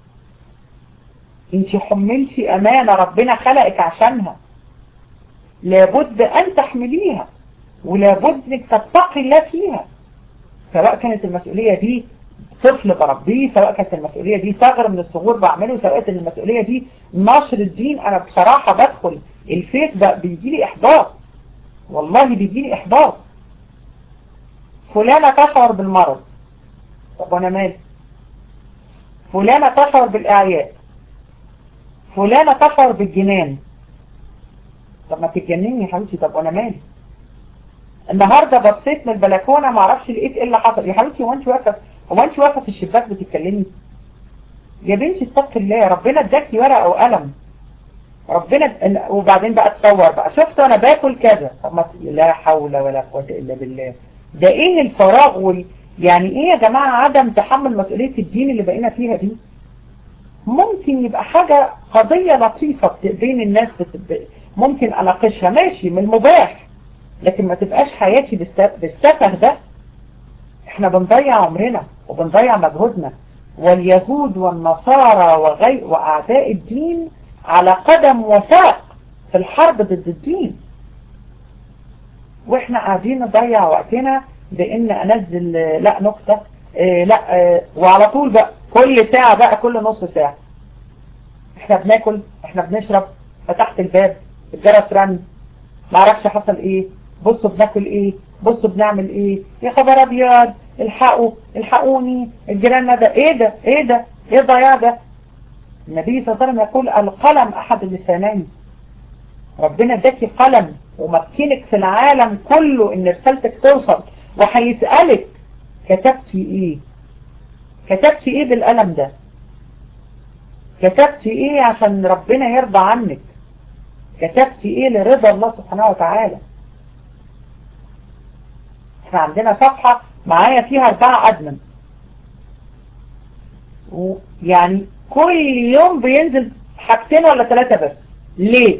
انت حملتي امانة ربنا خلقك عشانها لابد ان تحمليها ولابد انك تتقي الله فيها سواء كانت المسؤولية دي طفل بربيه سواء كانت المسؤولية دي ثغر من الثغور بعمله سواء كانت المسؤولية دي نشر الدين انا بصراحة بدخل الفيس بقى بيجي لي احباط والله بيجي لي احباط فلانة تشعر بالمرض طب وانا مالي فلانة تشعر بالإعياء فلانة تشعر بالجنان طب ما تتجنني يا حبيبتي طب وانا مالي النهاردة بصيت من البلكونة ما اعرفش لقيت ايه اللي حصل يا حبيبتي هو انت واقفة هو انت واقفة في الشباك بتتكلمي يا بنتي اتقي الله ربنا اداكي ورقة وقلم ربنا وبعدين بقى تصور بقى شفت انا باكل كذا طب ما لا حول ولا قوة الا بالله ده ايه الفراغ وال يعني ايه يا جماعة عدم تحمل مسؤولية الدين اللي بقينا فيها دي ممكن يبقى حاجة قضية لطيفة بين الناس بت... ممكن اناقشها ماشي من المباح لكن ما تبقاش حياتي بالسفه ده احنا بنضيع عمرنا وبنضيع مجهودنا واليهود والنصارى وغي... واعداء الدين على قدم وساق في الحرب ضد الدين واحنا قاعدين نضيع وقتنا بان انزل لا نكتة اه لا اه وعلى طول بقى كل ساعة بقى كل نص ساعة احنا بناكل احنا بنشرب فتحت الباب الجرس رن معرفش حصل ايه بصوا بناكل ايه بصوا بنعمل ايه يا خبر ابيض الحقوا الحقوني الجيران ده ايه ده ايه ده ايه الضياع ده النبي صلى الله عليه وسلم يقول القلم احد اللسانين ربنا اداكي قلم ومكنك في العالم كله ان رسالتك توصل وهيسألك كتبتي ايه كتبتي ايه بالقلم ده كتبتي ايه عشان ربنا يرضى عنك كتبتي ايه لرضا الله سبحانه وتعالى احنا عندنا صفحة معايا فيها اربعة ادمن يعني كل يوم بينزل حاجتين ولا ثلاثة بس ليه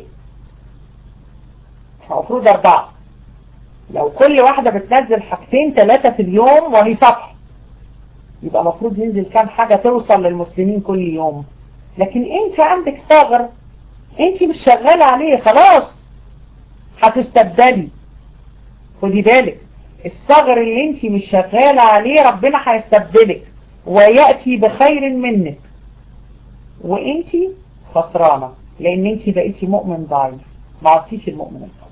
المفروض اربعة لو كل واحدة بتنزل حاجتين ثلاثة في اليوم وهي صفحة يبقى المفروض ينزل كام حاجة توصل للمسلمين كل يوم لكن انت عندك ثغر انت مش شغالة عليه خلاص هتستبدلي خدي بالك الثغر اللي انت مش شغالة عليه ربنا هيستبدلك ويأتي بخير منك وانت خسرانة لان انت بقيتي مؤمن ضعيف ما عطيش المؤمن القوي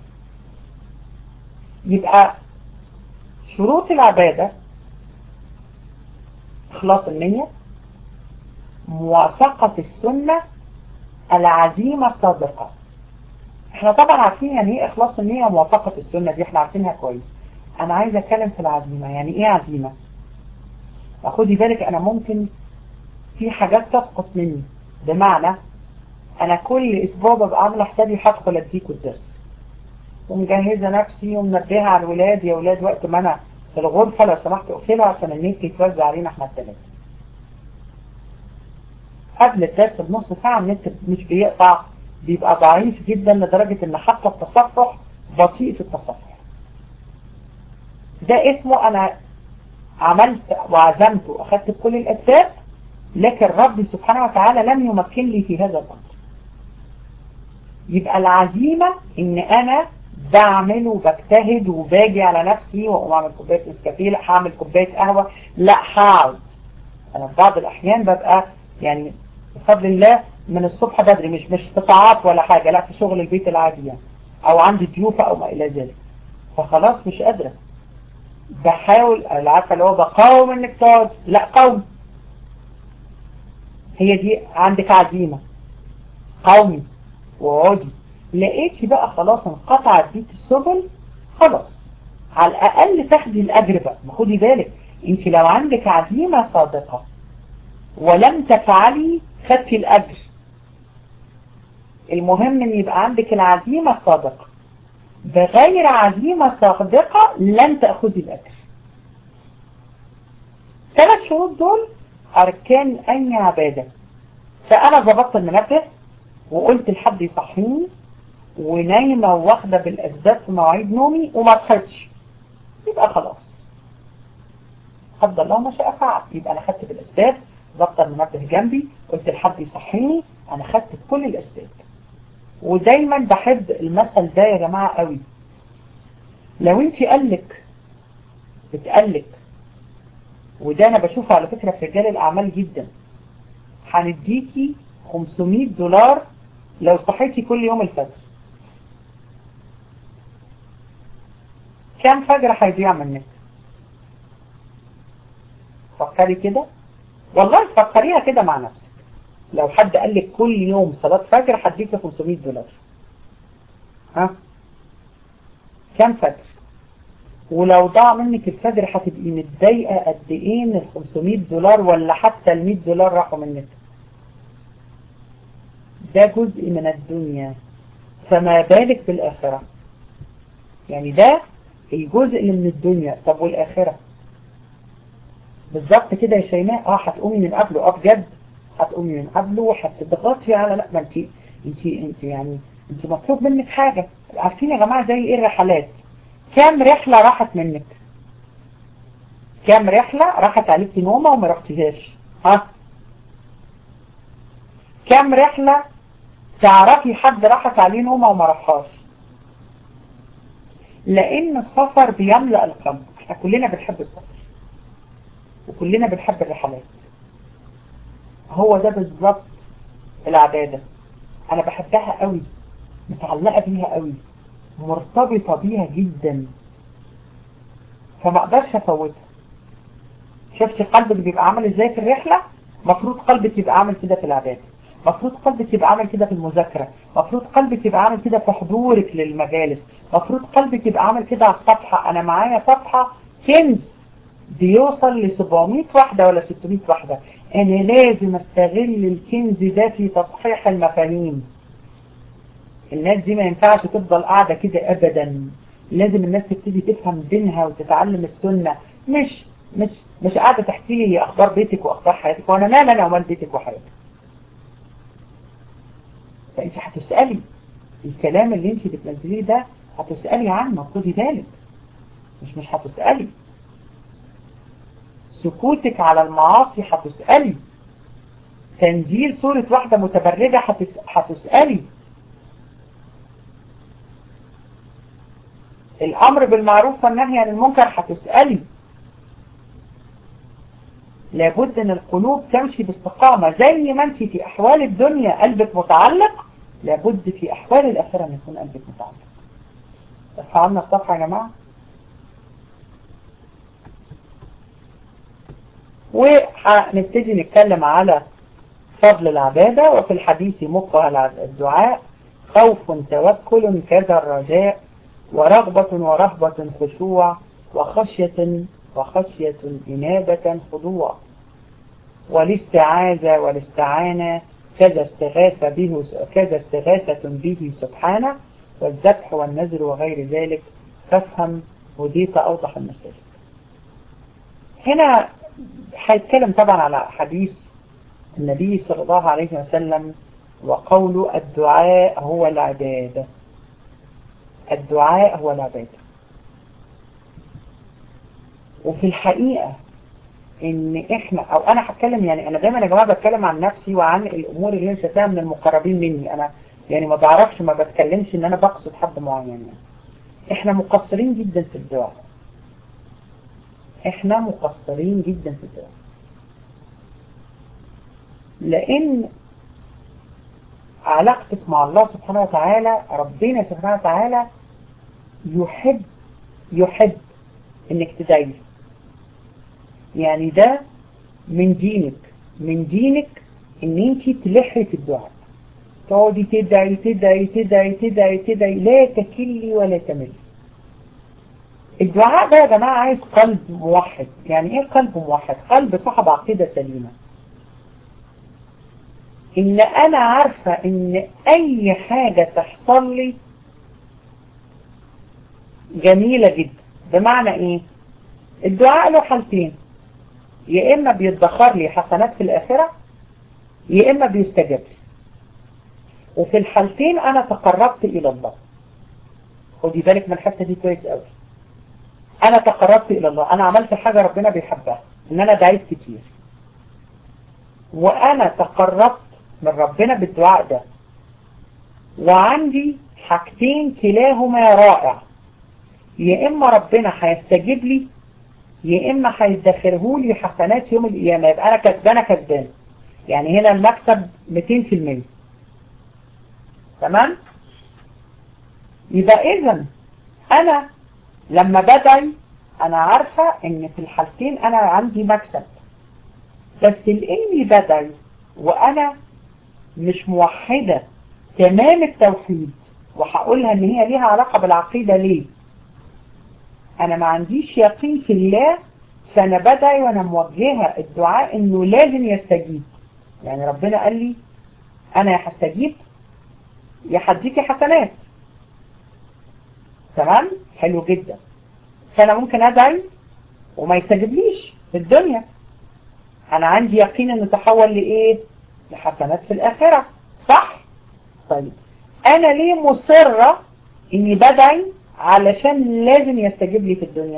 يبقى شروط العبادة اخلاص النية موافقة السنة العزيمة الصادقة احنا طبعا عارفين يعني ايه اخلاص النية وموافقة السنة دي احنا عارفينها كويس انا عايزة اتكلم في العزيمة يعني ايه عزيمة خدي بالك انا ممكن في حاجات تسقط مني بمعنى انا كل اسبوع ببقى عامله حسابي هدخل اديكوا الدرس ومجهزه نفسي ومنبهه على الولاد يا ولاد وقت ما انا في الغرفه لو سمحت اقفلها عشان النت يتوزع علينا احنا الثلاثه قبل الدرس بنص ساعه النت مش بيقطع بيبقى ضعيف جدا لدرجه ان حتى التصفح بطيء في التصفح ده اسمه انا عملت وعزمت واخدت بكل الاسباب لكن ربي سبحانه وتعالى لم يمكن لي في هذا الامر يبقى العزيمة ان انا بعمل وبجتهد وباجي على نفسي واقوم اعمل كوبايه نسكافيه لا هعمل كوبايه قهوه لا هقعد انا في بعض الاحيان ببقى يعني بفضل الله من الصبح بدري مش مش قطاعات ولا حاجه لا في شغل البيت العادي يعني او عندي ضيوف او ما الى ذلك فخلاص مش قادره بحاول عارفه اللي هو بقاوم انك تقعد لا قوم هي دي عندك عزيمه قومي واقعدي لقيتي بقى خلاص انقطعت بيك السبل خلاص على الأقل تاخدي الأجر بقى ما خدي بالك انت لو عندك عزيمة صادقة ولم تفعلي خدتي الأجر المهم ان يبقى عندك العزيمة الصادقة بغير عزيمة صادقة لن تأخذي الأجر ثلاث شروط دول أركان أي عبادة فأنا ظبطت المنبه وقلت لحد يصحيني ونايمة واخدة بالأسباب في مواعيد نومي وما صحتش يبقى خلاص قدر الله ما شاء فعل يبقى أنا خدت بالأسباب ظبط المنبه جنبي قلت لحد يصحيني أنا خدت بكل الأسباب ودايما بحب المثل ده يا جماعة قوي لو انت قالك بتقلك وده انا بشوفه على فكرة في رجال الاعمال جدا هنديكي 500 دولار لو صحيتي كل يوم الفجر كام فجر هيضيع منك فكري كده والله فكريها كده مع نفسك لو حد قال لك كل يوم صلاة فجر هديك 500 دولار ها كام فجر ولو ضاع منك الفجر هتبقي متضايقه قد ايه ان ال 500 دولار ولا حتى ال 100 دولار راحوا منك ده جزء من الدنيا فما بالك بالآخرة يعني ده الجزء اللي من الدنيا طب والآخرة بالظبط كده يا شيماء اه هتقومي من قبله اه بجد هتقومي من قبله وهتضغطي على لا ما انت انت انت يعني انت مطلوب منك حاجة عارفين يا جماعة زي ايه الرحلات كام رحلة راحت منك كام رحلة راحت عليكي نومة وما رحتيهاش ها كام رحلة تعرفي حد راحت عليه نومة وما راحهاش لان السفر بيملأ القلب احنا كلنا بنحب السفر وكلنا بنحب الرحلات هو ده بالظبط العبادة انا بحبها قوي متعلقة بيها قوي مرتبطة بيها جدا فما اقدرش افوتها شفتي قلبك بيبقى عامل ازاي في الرحلة مفروض قلبك يبقى عامل كده في العبادة مفروض قلبك يبقى عامل كده في المذاكرة مفروض قلبك يبقى عامل كده في حضورك للمجالس مفروض قلبك يبقى عامل كده على الصفحة انا معايا صفحة كنز بيوصل ل 700 واحدة ولا 600 واحدة انا لازم استغل الكنز ده في تصحيح المفاهيم الناس دي ما ينفعش تفضل قاعدة كده ابدا لازم الناس تبتدي تفهم دينها وتتعلم السنة مش مش مش قاعدة تحكي لي اخبار بيتك واخبار حياتك وانا مال انا ومال بيتك وحياتك فانت هتسألي الكلام اللي انت بتنزليه ده هتسألي عنه خدي بالك مش مش هتسألي سكوتك على المعاصي هتسألي تنزيل صورة واحدة متبرجة هتس... هتسألي الأمر بالمعروف والنهي عن المنكر هتسألي لابد ان القلوب تمشي باستقامة زي ما انت في احوال الدنيا قلبك متعلق لابد في احوال الاخرة ان يكون قلبك متعلق فعلنا الصفحة يا جماعة وهنبتدي نتكلم على فضل العبادة وفي الحديث مقهى الدعاء خوف توكل كذا الرجاء ورغبة ورهبة خشوع وخشية وخشية إنابة خضوع والاستعاذة والاستعانة كذا استغاث به كذا استغاثة به سبحانه والذبح والنذر وغير ذلك فافهم وديت أوضح المسائل هنا هيتكلم طبعا على حديث النبي صلى الله عليه وسلم وقوله الدعاء هو العبادة الدعاء هو العبادة وفي الحقيقة ان احنا او انا هتكلم يعني انا دايما يا جماعة بتكلم عن نفسي وعن الامور اللي انا شايفاها من المقربين مني انا يعني ما بعرفش ما بتكلمش ان انا بقصد حد معين يعني احنا مقصرين جدا في الدعاء احنا مقصرين جدا في الدعاء لان علاقتك مع الله سبحانه وتعالى ربنا سبحانه وتعالى يحب يحب انك تدعي يعني ده من دينك من دينك ان انت تلحي في الدعاء تقعدي تدعي تدعي تدعي تدعي تدعي لا تكلي ولا تملي الدعاء ده يا جماعة عايز قلب موحد يعني ايه قلب موحد قلب صاحب عقيدة سليمة ان انا عارفة ان اي حاجة تحصل لي جميلة جدا بمعنى ايه الدعاء له حالتين يا اما بيتدخر لي حسنات في الاخرة يا اما بيستجاب لي وفي الحالتين انا تقربت الى الله خدي بالك من الحتة دي كويس قوي انا تقربت الى الله انا عملت حاجة ربنا بيحبها ان انا دعيت كتير وانا تقربت من ربنا بالدعاء ده وعندي حاجتين كلاهما رائع يا اما ربنا هيستجيب لي يا اما هيدخره لي حسنات يوم القيامة يبقى انا كسبانه كسبان يعني هنا المكسب 200% تمام يبقى اذا انا لما بدعي انا عارفة ان في الحالتين انا عندي مكسب بس لاني بدعي وانا مش موحدة تمام التوحيد وهقولها ان هي ليها علاقة بالعقيدة ليه انا ما عنديش يقين في الله فانا بدعي وانا موجهة الدعاء انه لازم يستجيب يعني ربنا قال لي انا يا هستجيب يا هديكي حسنات تمام حلو جدا فانا ممكن ادعي وما يستجيبليش في الدنيا انا عندي يقين انه تحول لايه لحسنات في الاخرة صح طيب انا ليه مصرة اني بدعي علشان لازم يستجيب لي في الدنيا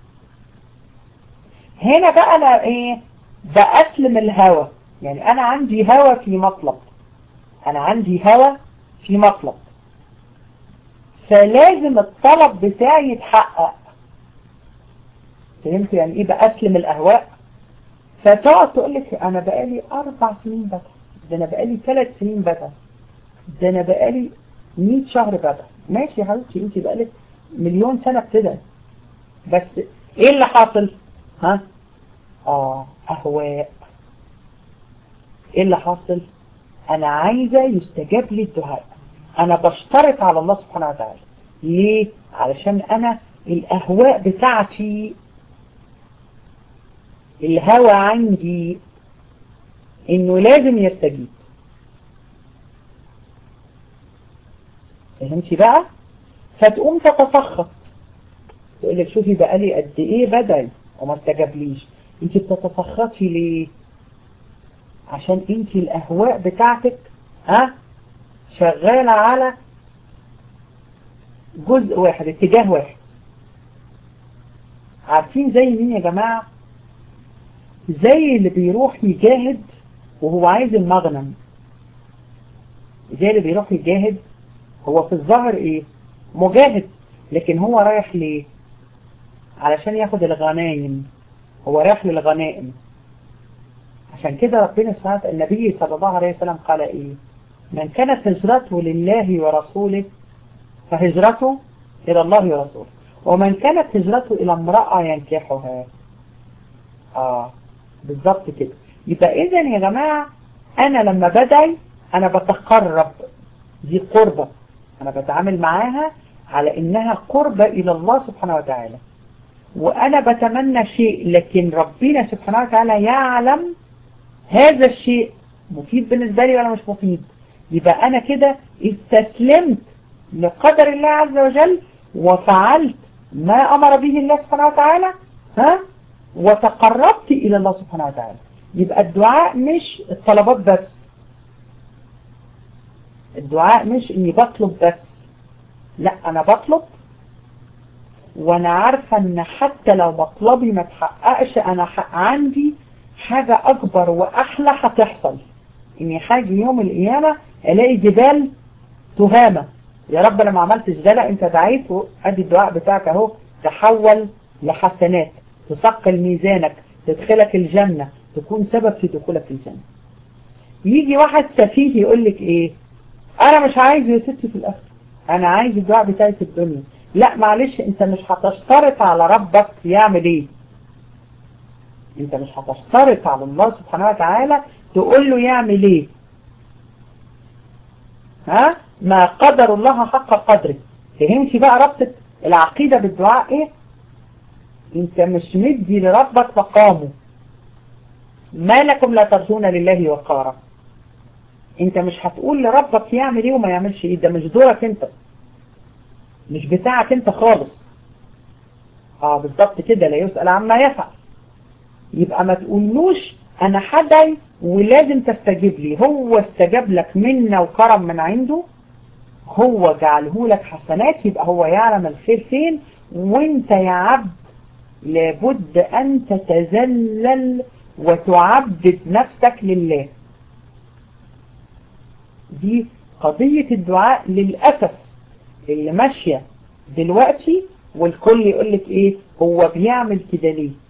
هنا بقى انا ايه بأسلم الهوى يعني انا عندي هوى في مطلب انا عندي هوى في مطلب فلازم الطلب بتاعي يتحقق فهمت يعني ايه بأسلم الاهواء فتقعد تقول لك انا بقالي اربع سنين بدأ ده انا بقالي ثلاث سنين بدأ ده انا بقالي 100 شهر بدأ ماشي يا حبيبتي انت بقالك مليون سنة بتدعي بس ايه اللي حاصل ها اه اهواء ايه اللي حاصل انا عايزة يستجاب لي الدعاء انا بشترط على الله سبحانه وتعالى ليه علشان انا الاهواء بتاعتي الهوى عندي انه لازم يستجيب فهمتي بقى فتقوم تتسخط تقول لك شوفي بقالي قد ايه بدعي وما استجابليش انت بتتسخطي ليه عشان انت الاهواء بتاعتك ها شغالة على جزء واحد اتجاه واحد عارفين زي مين يا جماعة زي اللي بيروح يجاهد وهو عايز المغنم زي اللي بيروح يجاهد هو في الظاهر ايه مجاهد لكن هو رايح ليه علشان ياخد الغنايم هو رايح للغنائم عشان كده ربنا سبحانه النبي صلى الله عليه وسلم قال ايه من كانت هجرته لله ورسوله فهجرته إلى الله ورسوله ومن كانت هجرته إلى امرأة ينكحها آه بالظبط كده يبقى إذا يا جماعة أنا لما بدعي أنا بتقرب دي قربة أنا بتعامل معاها على إنها قربة إلى الله سبحانه وتعالى وأنا بتمنى شيء لكن ربنا سبحانه وتعالى يعلم هذا الشيء مفيد بالنسبة لي ولا مش مفيد يبقى أنا كده استسلمت لقدر الله عز وجل وفعلت ما أمر به الله سبحانه وتعالى ها وتقربت إلى الله سبحانه وتعالى يبقى الدعاء مش الطلبات بس الدعاء مش اني بطلب بس لا انا بطلب وانا عارفة ان حتى لو مطلبي ما تحققش انا عندي حاجة اكبر واحلى هتحصل اني حاجة يوم القيامة الاقي جبال تهامة يا رب انا ما عملتش ده لا انت دعيت ادي الدعاء بتاعك اهو تحول لحسنات تثقل ميزانك تدخلك الجنة تكون سبب في دخولك الجنة يجي واحد سفيه يقول لك ايه انا مش عايز يا ستي في الاخر انا عايز الدعاء بتاعي في الدنيا لا معلش انت مش هتشترط على ربك يعمل ايه انت مش هتشترط على الله سبحانه وتعالى تقول له يعمل ايه ها ما قدر الله حق قدره فهمتي بقى ربطة العقيدة بالدعاء ايه انت مش مدي لربك مقامه ما لكم لا ترجون لله وقارا انت مش هتقول لربك يعمل ايه وما يعملش ايه ده مش دورك انت مش بتاعك انت خالص اه بالظبط كده لا يسأل عما يفعل يبقى ما تقولوش انا حدعي ولازم تستجيب لي هو استجاب لك منا وكرم من عنده هو جعله لك حسنات يبقى هو يعلم الخير فين وانت يا عبد لابد ان تتذلل وتعبد نفسك لله دي قضية الدعاء للأسف اللي ماشية دلوقتي والكل يقول لك ايه هو بيعمل كده ليه